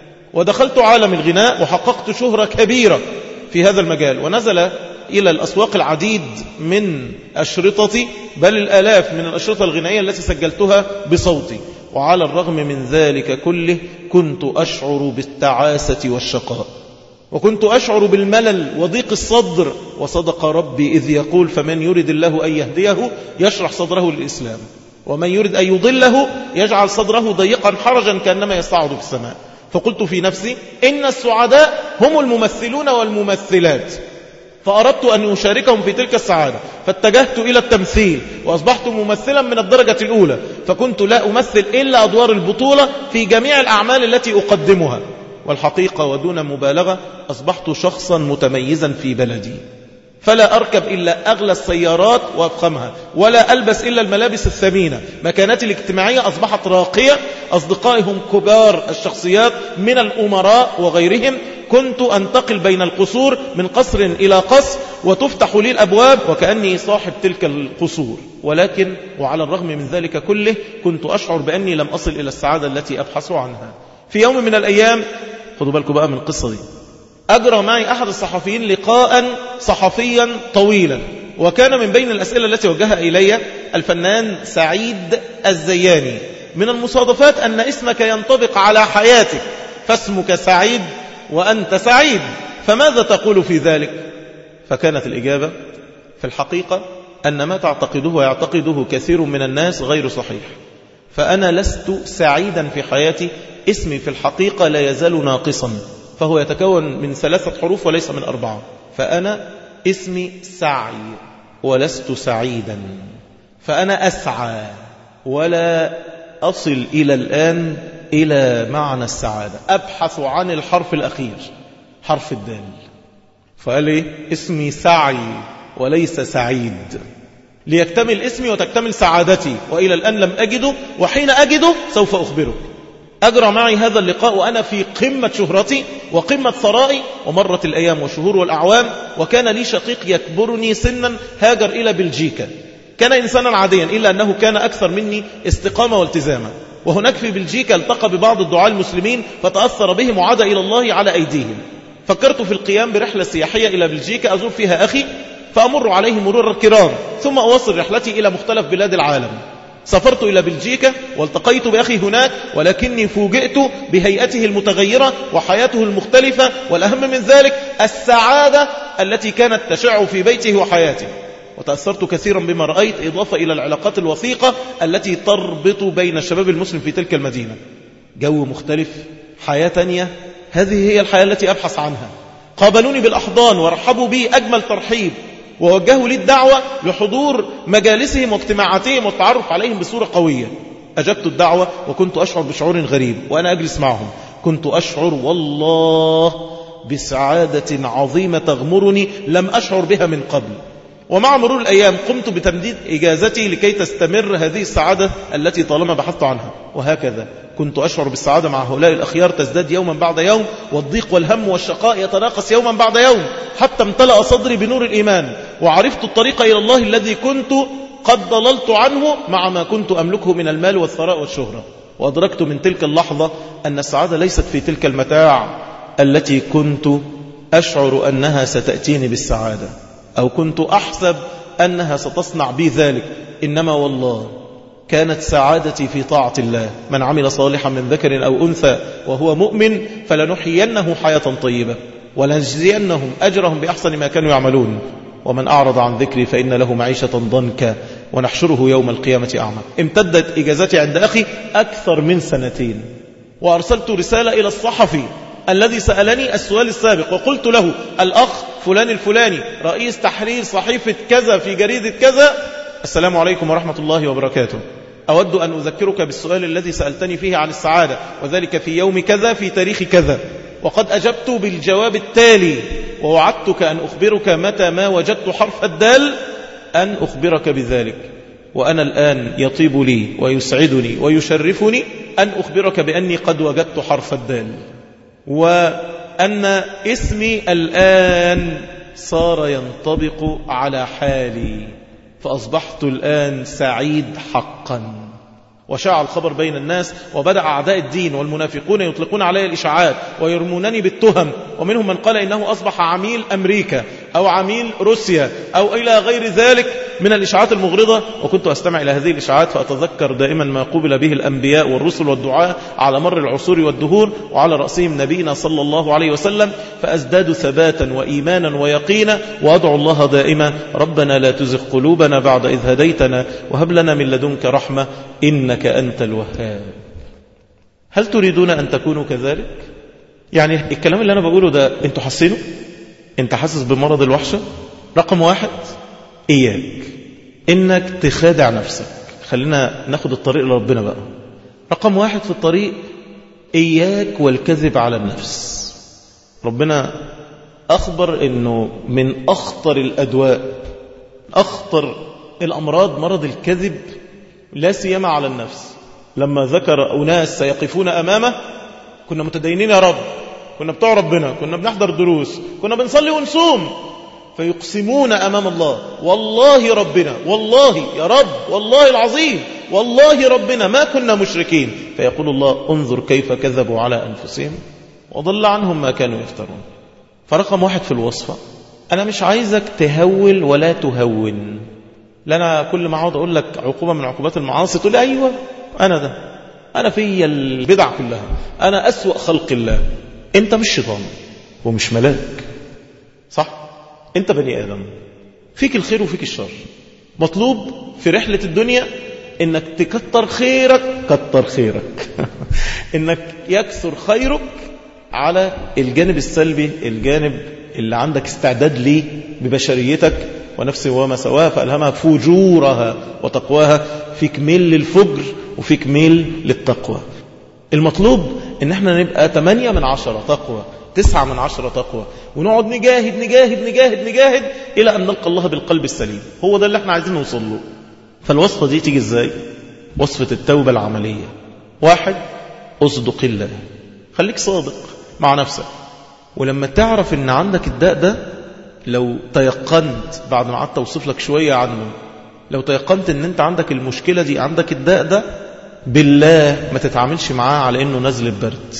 ودخلت عالم الغناء وحققت شهرة كبيرة في هذا المجال ونزل إلى الأسواق العديد من أشرطتي بل الآلاف من الأشرطة الغنائية التي سجلتها بصوتي وعلى الرغم من ذلك كله كنت أشعر بالتعاسة والشقاء وكنت أشعر بالملل وضيق الصدر وصدق ربي إذ يقول فمن يرد الله أن يهديه يشرح صدره للإسلام ومن يرد أن يضله يجعل صدره ضيقا حرجا كأنما يصعد في السماء فقلت في نفسي إن السعداء هم الممثلون والممثلات فأردت أن أشاركهم في تلك السعادة فاتجهت إلى التمثيل وأصبحت ممثلا من الدرجة الأولى فكنت لا أمثل إلا أدوار البطولة في جميع الأعمال التي أقدمها والحقيقة ودون مبالغة أصبحت شخصا متميزا في بلدي فلا أركب إلا أغلى السيارات وأفخمها ولا ألبس إلا الملابس الثمينة مكانتي الاجتماعية أصبحت راقية أصدقائي هم كبار الشخصيات من الأمراء وغيرهم كنت أنتقل بين القصور من قصر إلى قصر وتفتح لي الأبواب وكأني صاحب تلك القصور ولكن وعلى الرغم من ذلك كله كنت أشعر بأني لم أصل إلى السعادة التي أبحث عنها في يوم من الأيام خذوا بالكم بقى من القصة دي أجرى معي أحد الصحفيين لقاء صحفيا طويلا وكان من بين الأسئلة التي وجهها إلي الفنان سعيد الزياني من المصادفات أن اسمك ينطبق على حياتك فاسمك سعيد وأنت سعيد فماذا تقول في ذلك فكانت الإجابة في الحقيقة أن ما تعتقده ويعتقده كثير من الناس غير صحيح فأنا لست سعيدا في حياتي اسمي في الحقيقة لا يزال ناقصا فهو يتكون من ثلاثة حروف وليس من أربعة فأنا اسمي سعي ولست سعيدا فأنا أسعى ولا أصل إلى الآن إلى معنى السعادة أبحث عن الحرف الأخير حرف الدال فقال لي اسمي سعي وليس سعيد ليكتمل اسمي وتكتمل سعادتي وإلى الآن لم أجده وحين أجده سوف أخبرك أجرى معي هذا اللقاء وأنا في قمة شهرتي وقمة ثرائي ومرت الأيام والشهور والأعوام وكان لي شقيق يكبرني سنا هاجر إلى بلجيكا كان إنسانا عاديا إلا أنه كان أكثر مني استقامة والتزاما وهناك في بلجيكا التقى ببعض الدعاء المسلمين فتأثر بهم وعاد إلى الله على أيديهم فكرت في القيام برحلة سياحية إلى بلجيكا أزور فيها أخي فأمر عليه مرور الكرام ثم أوصل رحلتي إلى مختلف بلاد العالم سافرت إلى بلجيكا والتقيت بأخي هناك ولكني فوجئت بهيئته المتغيرة وحياته المختلفة والأهم من ذلك السعادة التي كانت تشع في بيته وحياته وتأثرت كثيرا بما رأيت إضافة إلى العلاقات الوثيقة التي تربط بين الشباب المسلم في تلك المدينة جو مختلف حياة تانية هذه هي الحياة التي أبحث عنها قابلوني بالأحضان ورحبوا بي أجمل ترحيب ووجهوا لي الدعوة لحضور مجالسهم واجتماعاتهم والتعرف عليهم بصورة قوية أجبت الدعوة وكنت أشعر بشعور غريب وأنا أجلس معهم كنت أشعر والله بسعادة عظيمة تغمرني لم أشعر بها من قبل ومع مرور الأيام قمت بتمديد إجازتي لكي تستمر هذه السعادة التي طالما بحثت عنها وهكذا كنت أشعر بالسعادة مع هؤلاء الأخيار تزداد يوما بعد يوم والضيق والهم والشقاء يتناقص يوما بعد يوم حتى امتلأ صدري بنور الإيمان وعرفت الطريق إلى الله الذي كنت قد ضللت عنه مع ما كنت أملكه من المال والثراء والشهرة وأدركت من تلك اللحظة أن السعادة ليست في تلك المتاع التي كنت أشعر أنها ستأتيني بالسعادة أو كنت أحسب أنها ستصنع بي ذلك إنما والله كانت سعادتي في طاعة الله من عمل صالحا من ذكر أو أنثى وهو مؤمن فلنحيينه حياة طيبة ولنجزينهم أجرهم بأحسن ما كانوا يعملون ومن أعرض عن ذكري فإن له معيشة ضنكا ونحشره يوم القيامة أعمى امتدت إجازتي عند أخي أكثر من سنتين وأرسلت رسالة إلى الصحفي الذي سألني السؤال السابق وقلت له الأخ فلان الفلاني رئيس تحرير صحيفة كذا في جريدة كذا السلام عليكم ورحمة الله وبركاته أود أن أذكرك بالسؤال الذي سألتني فيه عن السعادة وذلك في يوم كذا في تاريخ كذا وقد أجبت بالجواب التالي ووعدتك أن أخبرك متى ما وجدت حرف الدال أن أخبرك بذلك وأنا الآن يطيب لي ويسعدني ويشرفني أن أخبرك بأني قد وجدت حرف الدال وأن اسمي الآن صار ينطبق على حالي فأصبحت الآن سعيد حقا وشاع الخبر بين الناس وبدأ أعداء الدين والمنافقون يطلقون علي الإشاعات ويرمونني بالتهم ومنهم من قال إنه أصبح عميل أمريكا أو عميل روسيا أو إلى غير ذلك من الإشاعات المغرضة وكنت أستمع إلى هذه الإشاعات فأتذكر دائما ما قبل به الأنبياء والرسل والدعاء على مر العصور والدهور وعلى رأسهم نبينا صلى الله عليه وسلم فأزداد ثباتا وإيمانا ويقينا وأدعو الله دائما ربنا لا تزغ قلوبنا بعد إذ هديتنا وهب لنا من لدنك رحمة إنك أنت الوهاب هل تريدون أن تكونوا كذلك؟ يعني الكلام اللي أنا بقوله ده أنتوا حاسينه؟ أنت حاسس بمرض الوحشة؟ رقم واحد إياك إنك تخادع نفسك خلينا ناخد الطريق لربنا بقى رقم واحد في الطريق إياك والكذب على النفس ربنا أخبر أنه من أخطر الأدواء أخطر الأمراض مرض الكذب لا سيما على النفس لما ذكر أناس سيقفون أمامه كنا متدينين يا رب كنا بتوع ربنا كنا بنحضر دروس كنا بنصلي ونصوم فيقسمون أمام الله والله ربنا والله يا رب والله العظيم والله ربنا ما كنا مشركين فيقول الله انظر كيف كذبوا على أنفسهم وضل عنهم ما كانوا يفترون فرقم واحد في الوصفة أنا مش عايزك تهول ولا تهون لأنا كل ما اقعد أقول لك عقوبة من عقوبات المعاصي تقول لي أيوة أنا ده أنا في البدع كلها أنا أسوأ خلق الله أنت مش شيطان ومش ملاك صح أنت بني آدم فيك الخير وفيك الشر مطلوب في رحلة الدنيا انك تكتر خيرك كتر خيرك انك يكثر خيرك على الجانب السلبي الجانب اللي عندك استعداد ليه ببشريتك ونفس وما سواها فألهمها فجورها وتقواها فيك ميل للفجر وفيك ميل للتقوى المطلوب ان احنا نبقى 8 من عشرة تقوى تسعة من عشرة تقوى ونقعد نجاهد نجاهد نجاهد نجاهد إلى أن نلقى الله بالقلب السليم هو ده اللي احنا عايزين نوصل له فالوصفة دي تيجي ازاي وصفة التوبة العملية واحد أصدق الله خليك صادق مع نفسك ولما تعرف ان عندك الداء ده لو تيقنت بعد ما قعدت اوصف لك شوية عنه لو تيقنت ان انت عندك المشكلة دي عندك الداء ده بالله ما تتعاملش معاه على انه نزل برد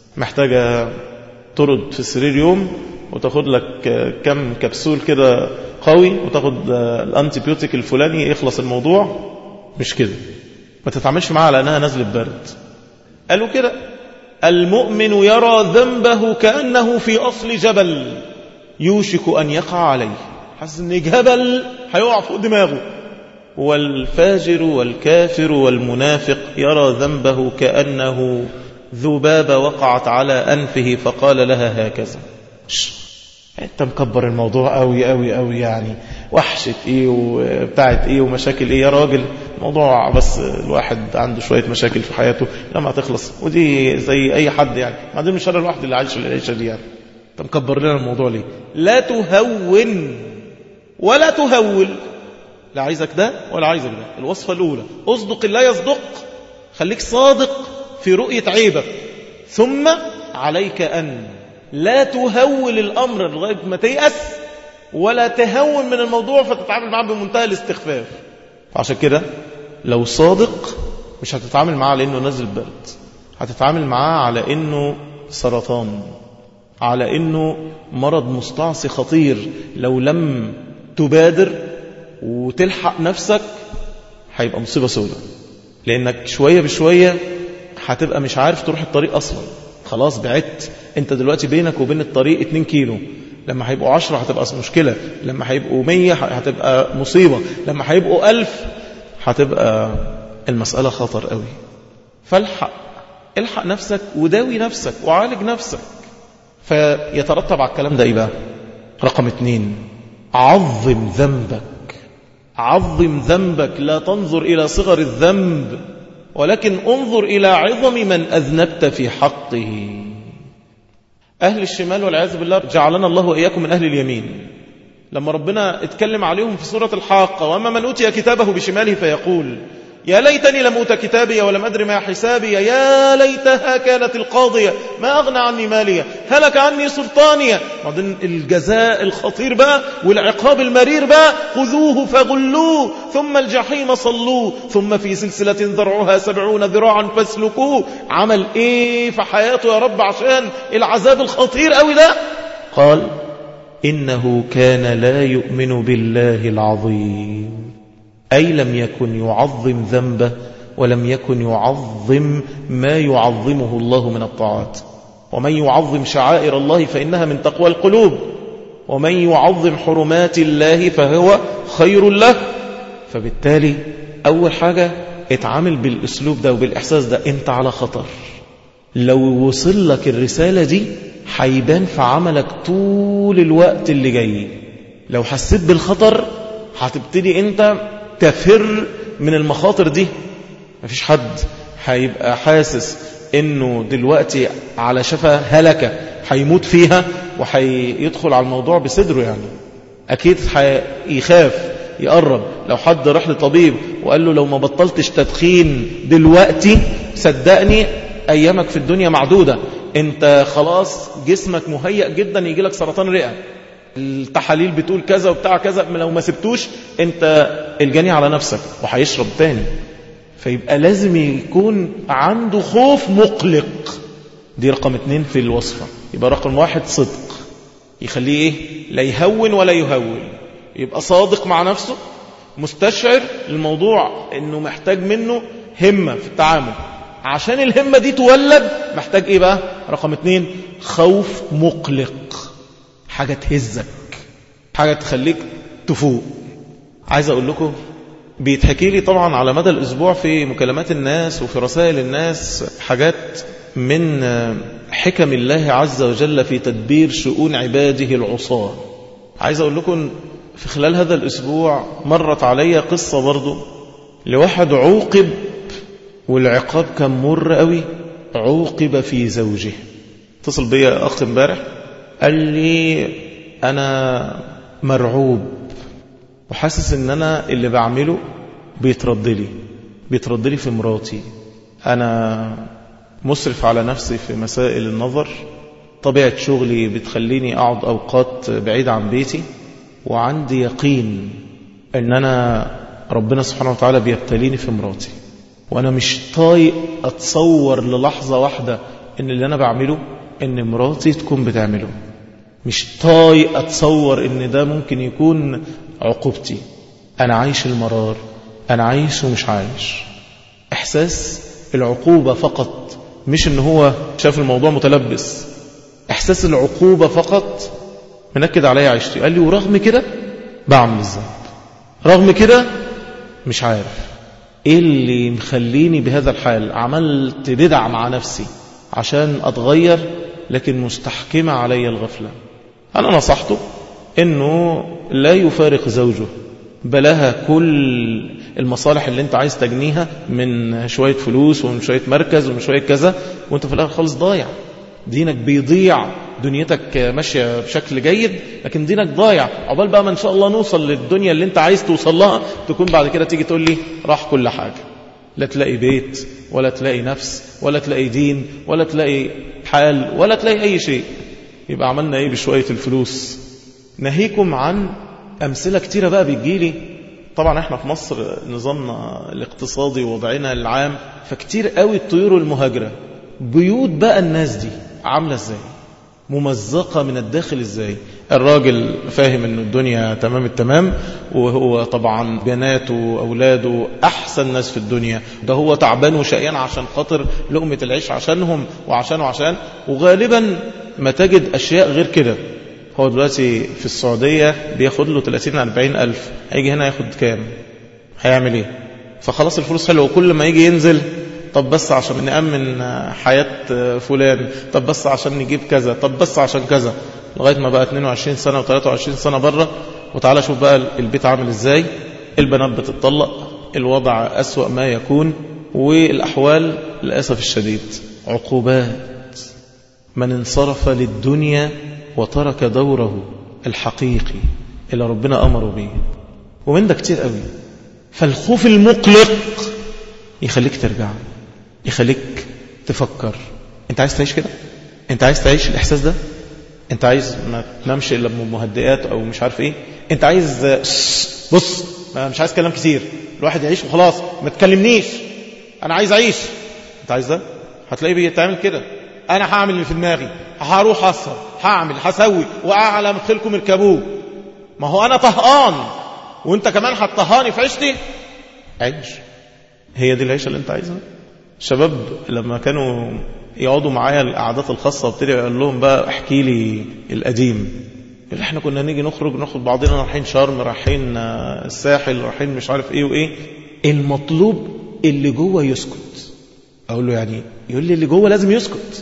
محتاجة ترد في السرير يوم وتاخد لك كم كبسول كده قوي وتاخد الانتيبيوتيك الفلاني يخلص الموضوع مش كده ما تتعاملش معاها على انها نزل برد قالوا كده المؤمن يرى ذنبه كأنه في أصل جبل يوشك أن يقع عليه حاسس ان جبل هيقع فوق دماغه والفاجر والكافر والمنافق يرى ذنبه كأنه ذبابة وقعت على أنفه فقال لها هكذا انت مكبر الموضوع قوي قوي قوي يعني وحشة ايه وبتاعت ايه ومشاكل ايه يا راجل موضوع بس الواحد عنده شوية مشاكل في حياته لما تخلص ودي زي اي حد يعني بعدين مش انا الواحد اللي عايش العيشة دي يعني انت مكبر لنا الموضوع ليه لا تهون ولا تهول لا عايزك ده ولا عايزك ده الوصفة الاولى اصدق الله يصدق خليك صادق في رؤية عيبك ثم عليك أن لا تهول الأمر لغاية ما تيأس ولا تهون من الموضوع فتتعامل معاه بمنتهى الاستخفاف فعشان كده لو صادق مش هتتعامل معاه على انه نزل برد هتتعامل معاه على انه سرطان على انه مرض مستعصي خطير لو لم تبادر وتلحق نفسك هيبقى مصيبة سوداء لانك شوية بشوية هتبقى مش عارف تروح الطريق اصلا خلاص بعدت انت دلوقتي بينك وبين الطريق 2 كيلو لما هيبقوا 10 هتبقى مشكلة لما هيبقوا 100 هتبقى مصيبة لما هيبقوا 1000 هتبقى المسألة خطر قوي فالحق الحق نفسك وداوي نفسك وعالج نفسك فيترتب على الكلام ده ايه بقى رقم اتنين عظم ذنبك عظم ذنبك لا تنظر إلى صغر الذنب ولكن انظر إلى عظم من أذنبت في حقه أهل الشمال والعياذ بالله جعلنا الله وإياكم من أهل اليمين لما ربنا اتكلم عليهم في سورة الحاقة وأما من أوتي كتابه بشماله فيقول يا ليتني لم أوت كتابي ولم أدر ما حسابي يا ليتها كانت القاضية ما أغنى عني مالية هلك عني سلطانية بعدين الجزاء الخطير بقى والعقاب المرير بقى خذوه فغلوه ثم الجحيم صلوه ثم في سلسلة ذرعها سبعون ذراعا فاسلكوه عمل ايه في حياته يا رب عشان العذاب الخطير قوي ده قال إنه كان لا يؤمن بالله العظيم أي لم يكن يعظم ذنبه ولم يكن يعظم ما يعظمه الله من الطاعات ومن يعظم شعائر الله فإنها من تقوى القلوب ومن يعظم حرمات الله فهو خير له فبالتالي أول حاجة اتعامل بالأسلوب ده وبالإحساس ده أنت على خطر لو وصل لك الرسالة دي هيبان في عملك طول الوقت اللي جاي لو حسيت بالخطر هتبتدي انت تفر من المخاطر دي مفيش حد هيبقى حاسس انه دلوقتي على شفا هلكة هيموت فيها وهيدخل على الموضوع بصدره يعني اكيد هيخاف يقرب لو حد راح لطبيب وقال له لو ما بطلتش تدخين دلوقتي صدقني ايامك في الدنيا معدودة انت خلاص جسمك مهيأ جدا يجي لك سرطان رئة التحاليل بتقول كذا وبتاع كذا لو ما سبتوش انت الجاني على نفسك وهيشرب تاني فيبقى لازم يكون عنده خوف مقلق دي رقم اتنين في الوصفة يبقى رقم واحد صدق يخليه ايه لا يهون ولا يهون يبقى صادق مع نفسه مستشعر الموضوع انه محتاج منه همة في التعامل عشان الهمة دي تولد محتاج ايه بقى رقم اتنين خوف مقلق حاجة تهزك حاجة تخليك تفوق عايز اقول لكم بيتحكي لي طبعا على مدى الاسبوع في مكالمات الناس وفي رسائل الناس حاجات من حكم الله عز وجل في تدبير شؤون عباده العصاة عايز اقول لكم في خلال هذا الاسبوع مرت علي قصة برضو لواحد عوقب والعقاب كان مر قوي عوقب في زوجه اتصل بيا اخ امبارح قال لي انا مرعوب وحاسس ان انا اللي بعمله بيترد لي بيترد لي في مراتي انا مسرف على نفسي في مسائل النظر طبيعة شغلي بتخليني اقعد اوقات بعيد عن بيتي وعندي يقين ان انا ربنا سبحانه وتعالى بيبتليني في مراتي وانا مش طايق اتصور للحظة واحدة ان اللي انا بعمله ان مراتي تكون بتعمله مش طايق اتصور ان ده ممكن يكون عقوبتي انا عايش المرار انا عايش ومش عايش احساس العقوبة فقط مش ان هو شاف الموضوع متلبس احساس العقوبة فقط منكد عليا عيشتي قال لي ورغم كده بعمل الذنب رغم كده مش عارف ايه اللي مخليني بهذا الحال عملت بدع مع نفسي عشان اتغير لكن مستحكمة علي الغفلة انا نصحته انه لا يفارق زوجه بلاها كل المصالح اللي انت عايز تجنيها من شوية فلوس ومن شوية مركز ومن شوية كذا وانت في الاخر خالص ضايع دينك بيضيع دنيتك ماشية بشكل جيد لكن دينك ضايع عقبال بقى ما ان شاء الله نوصل للدنيا اللي انت عايز توصل لها تكون بعد كده تيجي تقول لي راح كل حاجة لا تلاقي بيت ولا تلاقي نفس ولا تلاقي دين ولا تلاقي حال ولا تلاقي اي شيء يبقى عملنا ايه بشوية الفلوس نهيكم عن امثلة كتيرة بقى بتجيلي طبعا احنا في مصر نظامنا الاقتصادي ووضعنا العام فكتير قوي الطيور المهاجرة بيوت بقى الناس دي عاملة ازاي ممزقة من الداخل ازاي الراجل فاهم ان الدنيا تمام التمام وهو طبعا بناته واولاده احسن ناس في الدنيا ده هو تعبان وشقيان عشان خاطر لقمة العيش عشانهم وعشان وعشان وغالبا ما تجد اشياء غير كده هو دلوقتي في السعودية بياخد له 30 40 ألف هيجي هنا ياخد كام هيعمل ايه فخلاص الفلوس حلوة وكل ما يجي ينزل طب بس عشان نأمن حياة فلان طب بس عشان نجيب كذا طب بس عشان كذا لغاية ما بقى 22 سنة و23 سنة بره وتعالى شوف بقى البيت عامل ازاي البنات بتطلق الوضع أسوأ ما يكون والأحوال للأسف الشديد عقوبات من انصرف للدنيا وترك دوره الحقيقي اللي ربنا أمره بيه ومن ده كتير قوي فالخوف المقلق يخليك ترجع يخليك تفكر انت عايز تعيش كده انت عايز تعيش الاحساس ده انت عايز ما تنامش الا بمهدئات او مش عارف ايه انت عايز بص مش عايز كلام كتير الواحد يعيش وخلاص ما تكلمنيش انا عايز اعيش انت عايز ده هتلاقيه بيتعمل كده انا هعمل اللي في دماغي هروح اسهر هعمل هسوي واعلى مدخلكم اركبوه ما هو انا طهقان وانت كمان هتطهاني في عيشتي عيش هي دي العيشه اللي انت عايزها الشباب لما كانوا يقعدوا معايا القعدات الخاصه وابتدي اقول لهم بقى احكي لي القديم اللي احنا كنا نيجي نخرج ناخد بعضنا رايحين شرم رايحين الساحل رايحين مش عارف ايه وايه المطلوب اللي جوه يسكت اقول له يعني يقول لي اللي جوه لازم يسكت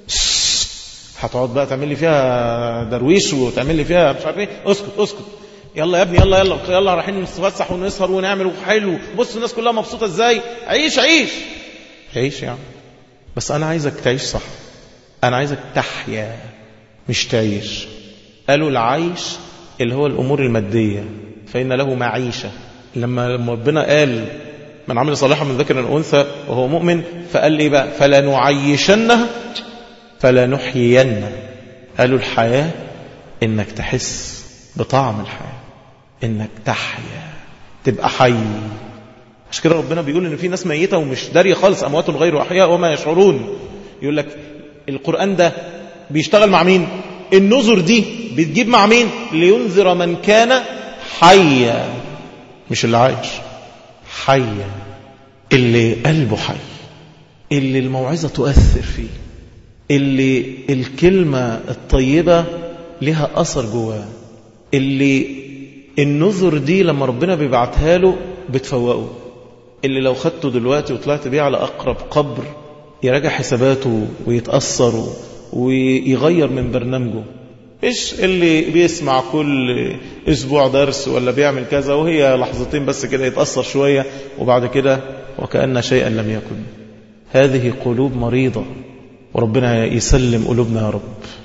هتقعد بقى تعمل لي فيها درويش وتعمل لي فيها مش عارف ايه اسكت اسكت يلا يا ابني يلا يلا يلا رايحين نتفسح ونسهر ونعمل حلو بص الناس كلها مبسوطه ازاي عيش عيش عيش يعني بس انا عايزك تعيش صح انا عايزك تحيا مش تعيش قالوا العيش اللي هو الامور الماديه فان له معيشه لما لما ربنا قال من عمل صالحا من ذكر او انثى وهو مؤمن فقال لي بقى فلنعيشنه فلنحيينه قالوا الحياه انك تحس بطعم الحياه انك تحيا تبقى حي عشان كده ربنا بيقول ان في ناس ميته ومش داريه خالص اموات غير احياء وما يشعرون يقول لك القران ده بيشتغل مع مين النذر دي بتجيب مع مين لينذر من كان حيا مش اللي عايش حيا اللي قلبه حي اللي الموعظه تؤثر فيه اللي الكلمه الطيبه لها اثر جواه اللي النذر دي لما ربنا بيبعتها له بتفوقه اللي لو خدته دلوقتي وطلعت بيه على أقرب قبر يراجع حساباته ويتأثر ويغير من برنامجه مش اللي بيسمع كل أسبوع درس ولا بيعمل كذا وهي لحظتين بس كده يتأثر شوية وبعد كده وكأن شيئا لم يكن هذه قلوب مريضة وربنا يسلم قلوبنا يا رب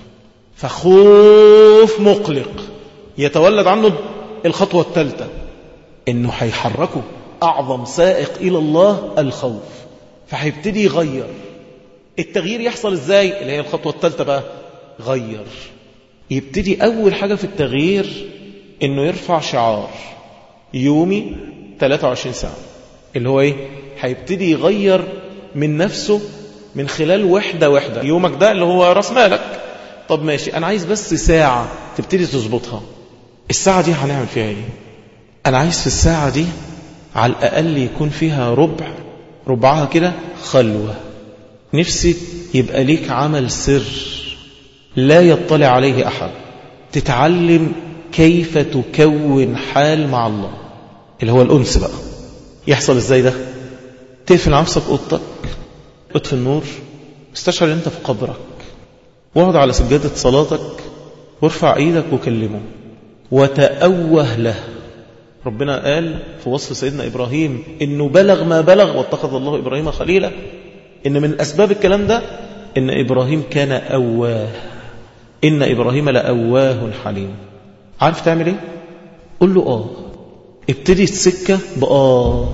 فخوف مقلق يتولد عنه الخطوة الثالثة انه هيحركه اعظم سائق الى الله الخوف فهيبتدي يغير التغيير يحصل ازاي اللي هي الخطوة الثالثة بقى غير يبتدي اول حاجة في التغيير انه يرفع شعار يومي 23 ساعة اللي هو ايه هيبتدي يغير من نفسه من خلال وحدة وحدة يومك ده اللي هو راس مالك طب ماشي انا عايز بس ساعة تبتدي تظبطها الساعة دي هنعمل فيها ايه انا عايز في الساعة دي على الاقل يكون فيها ربع ربعها كده خلوة نفسي يبقى ليك عمل سر لا يطلع عليه احد تتعلم كيف تكون حال مع الله اللي هو الانس بقى يحصل ازاي ده تقفل نفسك اوضتك اطفي النور استشعر انت في قبرك واقعد على سجادة صلاتك وارفع ايدك وكلمه وتأوه له ربنا قال في وصف سيدنا إبراهيم إنه بلغ ما بلغ واتخذ الله إبراهيم خليلا إن من أسباب الكلام ده إن إبراهيم كان أواه إن إبراهيم لأواه حليم عارف تعمل إيه؟ قل له آه ابتدي السكة بآه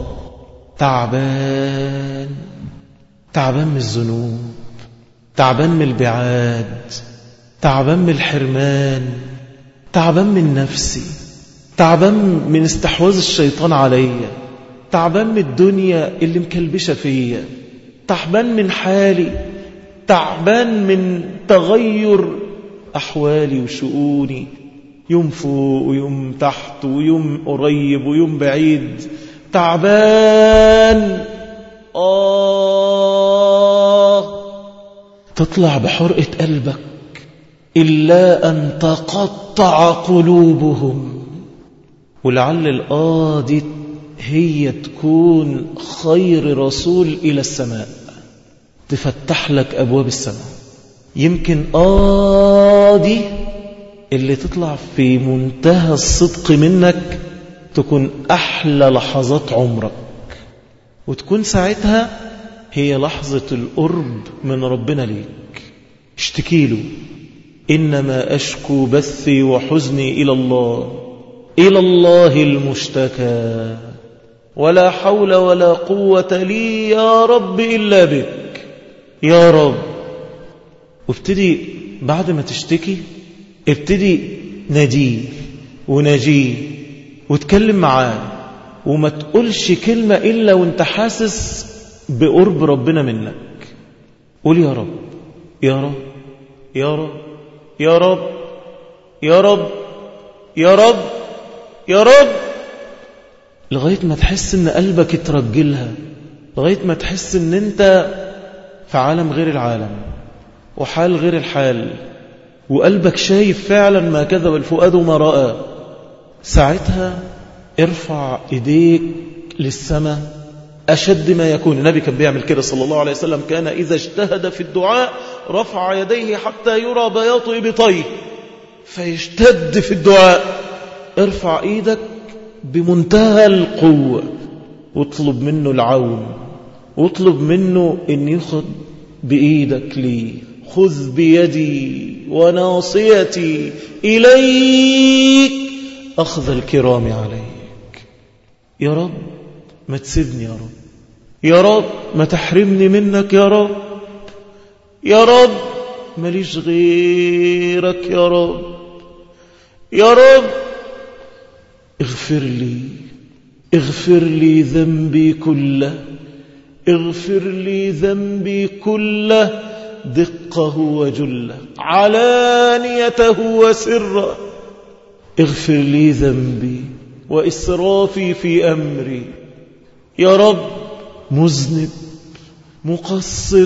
تعبان تعبان من الذنوب تعبان من البعاد تعبان من الحرمان تعبان من نفسي تعبان من استحواذ الشيطان عليا تعبان من الدنيا اللي مكلبشة فيا تعبان من حالي تعبان من تغير أحوالي وشؤوني يوم فوق ويوم تحت ويوم قريب ويوم بعيد تعبان آه تطلع بحرقة قلبك إلا أن تقطع قلوبهم ولعل الآه دي هي تكون خير رسول إلى السماء تفتح لك أبواب السماء يمكن آه دي اللي تطلع في منتهى الصدق منك تكون أحلى لحظات عمرك وتكون ساعتها هي لحظة القرب من ربنا ليك اشتكي له إنما أشكو بثي وحزني إلى الله إلى الله المشتكى ولا حول ولا قوة لي يا رب إلا بك يا رب وابتدي بعد ما تشتكي ابتدي نجيه ونجيه وتكلم معاه وما تقولش كلمة إلا وانت حاسس بقرب ربنا منك قول يا رب يا رب يا رب يا رب يا رب يا رب يا رب لغاية ما تحس ان قلبك اترجلها لغاية ما تحس ان انت في عالم غير العالم وحال غير الحال وقلبك شايف فعلا ما كذب الفؤاد ما رأى ساعتها ارفع ايديك للسماء أشد ما يكون النبي كان بيعمل كده صلى الله عليه وسلم كان إذا اجتهد في الدعاء رفع يديه حتى يرى بياض إبطيه فيشتد في الدعاء ارفع ايدك بمنتهى القوة واطلب منه العون واطلب منه ان يخذ بإيدك لي خذ بيدي وناصيتي إليك أخذ الكرام عليك يا رب ما تسيبني يا رب يا رب ما تحرمني منك يا رب يا رب ماليش غيرك يا رب يا رب اغفر لي اغفر لي ذنبي كله اغفر لي ذنبي كله دقه وجله علانيته وسره اغفر لي ذنبي وإسرافي في أمري يا رب مذنب مقصر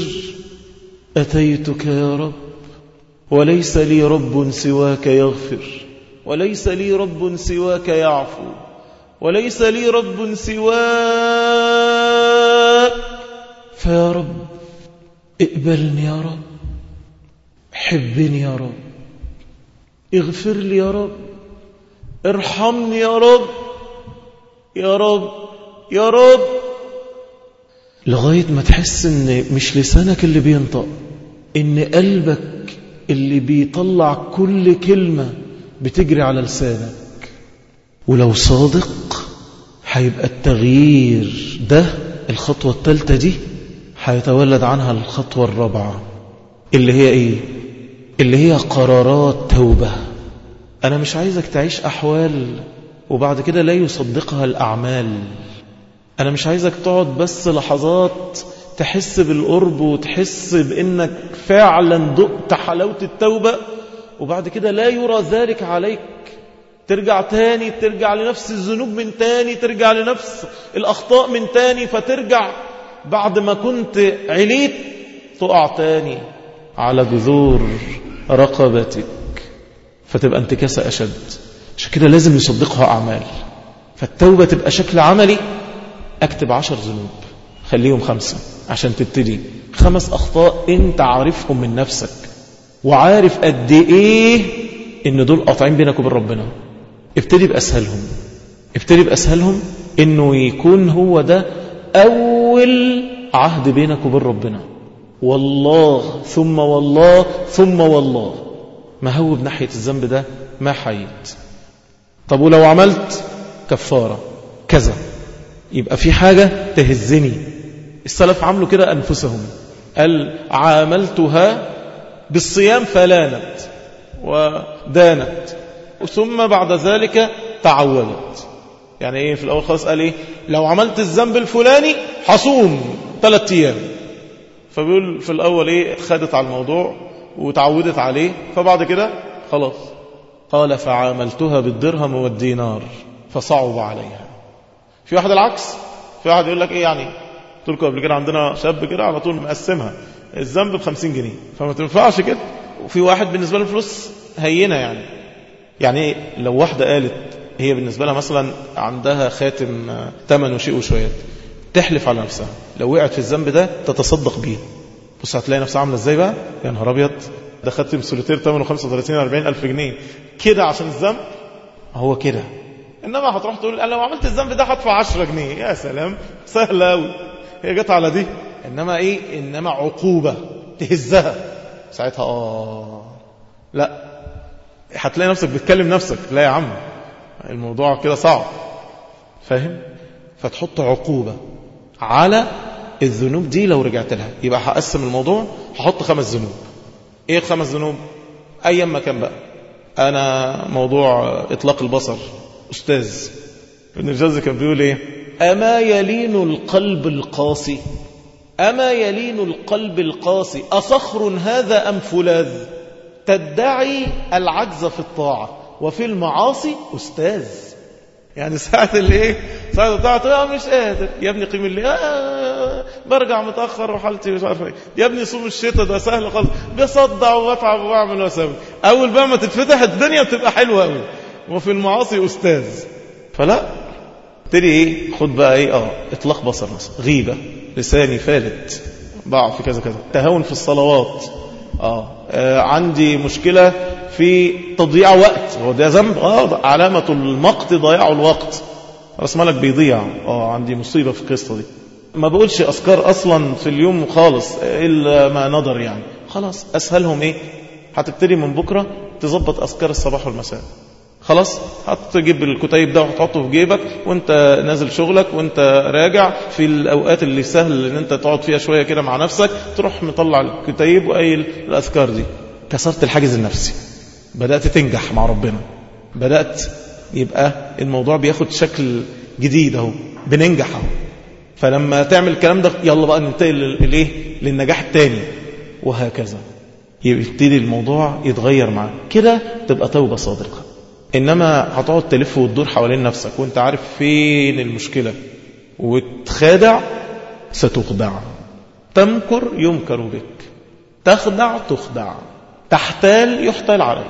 أتيتك يا رب وليس لي رب سواك يغفر وليس لي رب سواك يعفو وليس لي رب سواك فيا رب اقبلني يا رب حبني يا رب اغفر لي يا رب ارحمني يا رب يا رب يا رب لغاية ما تحس ان مش لسانك اللي بينطق ان قلبك اللي بيطلع كل كلمة بتجري على لسانك ولو صادق هيبقى التغيير ده الخطوة الثالثة دي هيتولد عنها الخطوة الرابعة اللي هي ايه اللي هي قرارات توبة أنا مش عايزك تعيش أحوال وبعد كده لا يصدقها الأعمال أنا مش عايزك تقعد بس لحظات تحس بالقرب وتحس بأنك فعلا دقت حلاوة التوبة وبعد كده لا يرى ذلك عليك ترجع تاني ترجع لنفس الذنوب من تاني ترجع لنفس الأخطاء من تاني فترجع بعد ما كنت عليت تقع تاني على جذور رقبتك فتبقى انتكاسة أشد عشان كده لازم يصدقها أعمال فالتوبة تبقى شكل عملي أكتب عشر ذنوب خليهم خمسة عشان تبتدي خمس أخطاء أنت عارفهم من نفسك وعارف قد إيه إن دول قاطعين بينك وبين ربنا ابتدي بأسهلهم ابتدي بأسهلهم إنه يكون هو ده أول عهد بينك وبين ربنا والله ثم والله ثم والله ما هو بناحية الذنب ده ما حيت طب ولو عملت كفارة كذا يبقى في حاجة تهزني السلف عملوا كده أنفسهم قال عاملتها بالصيام فلانت ودانت ثم بعد ذلك تعودت يعني ايه في الأول خلاص قال ايه لو عملت الذنب الفلاني حصوم ثلاثة أيام فبيقول في الأول ايه خدت على الموضوع وتعودت عليه فبعد كده خلاص قال فعاملتها بالدرهم والدينار فصعب عليها في واحد العكس في واحد يقول لك ايه يعني قلت لكم قبل كده عندنا شاب كده على طول مقسمها الذنب ب 50 جنيه فما تنفعش كده وفي واحد بالنسبه له الفلوس هينه يعني يعني ايه لو واحده قالت هي بالنسبه لها مثلا عندها خاتم ثمنه شيء وشويات تحلف على نفسها لو وقعت في الذنب ده تتصدق بيه بص هتلاقي نفسها عامله ازاي بقى يا نهار ابيض ده خدت سوليتير ثمنه 35 40 الف جنيه كده عشان الذنب هو كده انما هتروح تقول انا لو عملت الذنب ده هدفع 10 جنيه يا سلام سهله قوي هي جت على دي انما ايه انما عقوبه تهزها ساعتها اه لا هتلاقي نفسك بتكلم نفسك لا يا عم الموضوع كده صعب فاهم فتحط عقوبة على الذنوب دي لو رجعت لها يبقى هقسم الموضوع هحط خمس ذنوب ايه الخمس ذنوب ايام ما كان بقى انا موضوع اطلاق البصر استاذ ابن الجوزي كان بيقول ايه اما يلين القلب القاسي اما يلين القلب القاسي اصخر هذا ام فولاذ تدعي العجز في الطاعه وفي المعاصي استاذ يعني ساعة اللي ايه ساعة الطاعة مش قادر يا ابني قيم اللي آه برجع متأخر وحالتي مش عارف ايه يا ابني صوم الشتاء ده سهل خالص بصدع واتعب واعمل واسوي اول بقى ما تتفتح الدنيا بتبقى حلوة قوي وفي المعاصي استاذ فلا ابتدي ايه خد بقى ايه اه اطلاق بصر مثلا غيبة لساني فالت ضاع في كذا كذا تهاون في الصلوات آه. آه عندي مشكلة في تضييع وقت هو ده ذنب اه علامة المقت ضياع الوقت راس مالك بيضيع اه عندي مصيبة في القصة دي ما بقولش أذكار أصلا في اليوم خالص إلا ما نظر يعني خلاص أسهلهم إيه هتبتدي من بكرة تظبط أذكار الصباح والمساء خلاص هتجيب الكتيب ده وتحطه في جيبك وانت نازل شغلك وانت راجع في الاوقات اللي سهل ان انت تقعد فيها شويه كده مع نفسك تروح مطلع الكتيب وقايل الاذكار دي كسرت الحاجز النفسي بدات تنجح مع ربنا بدات يبقى الموضوع بياخد شكل جديد اهو بننجح اهو فلما تعمل الكلام ده يلا بقى ننتقل للايه للنجاح التاني وهكذا يبتدي الموضوع يتغير معاك كده تبقى توبه صادقه إنما هتقعد تلف وتدور حوالين نفسك وانت عارف فين المشكلة وتخادع ستخدع تمكر يمكر بك تخدع تخدع تحتال يحتال عليك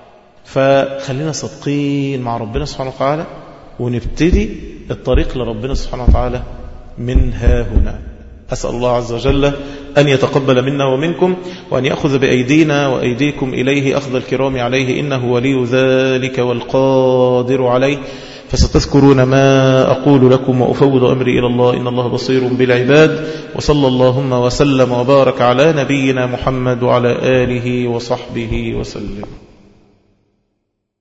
فخلينا صادقين مع ربنا سبحانه وتعالى ونبتدي الطريق لربنا سبحانه وتعالى من ها هنا أسأل الله عز وجل أن يتقبل منا ومنكم وأن يأخذ بأيدينا وأيديكم إليه أخذ الكرام عليه إنه ولي ذلك والقادر عليه فستذكرون ما أقول لكم وأفوض أمري إلى الله إن الله بصير بالعباد وصلى اللهم وسلم وبارك على نبينا محمد وعلى آله وصحبه وسلم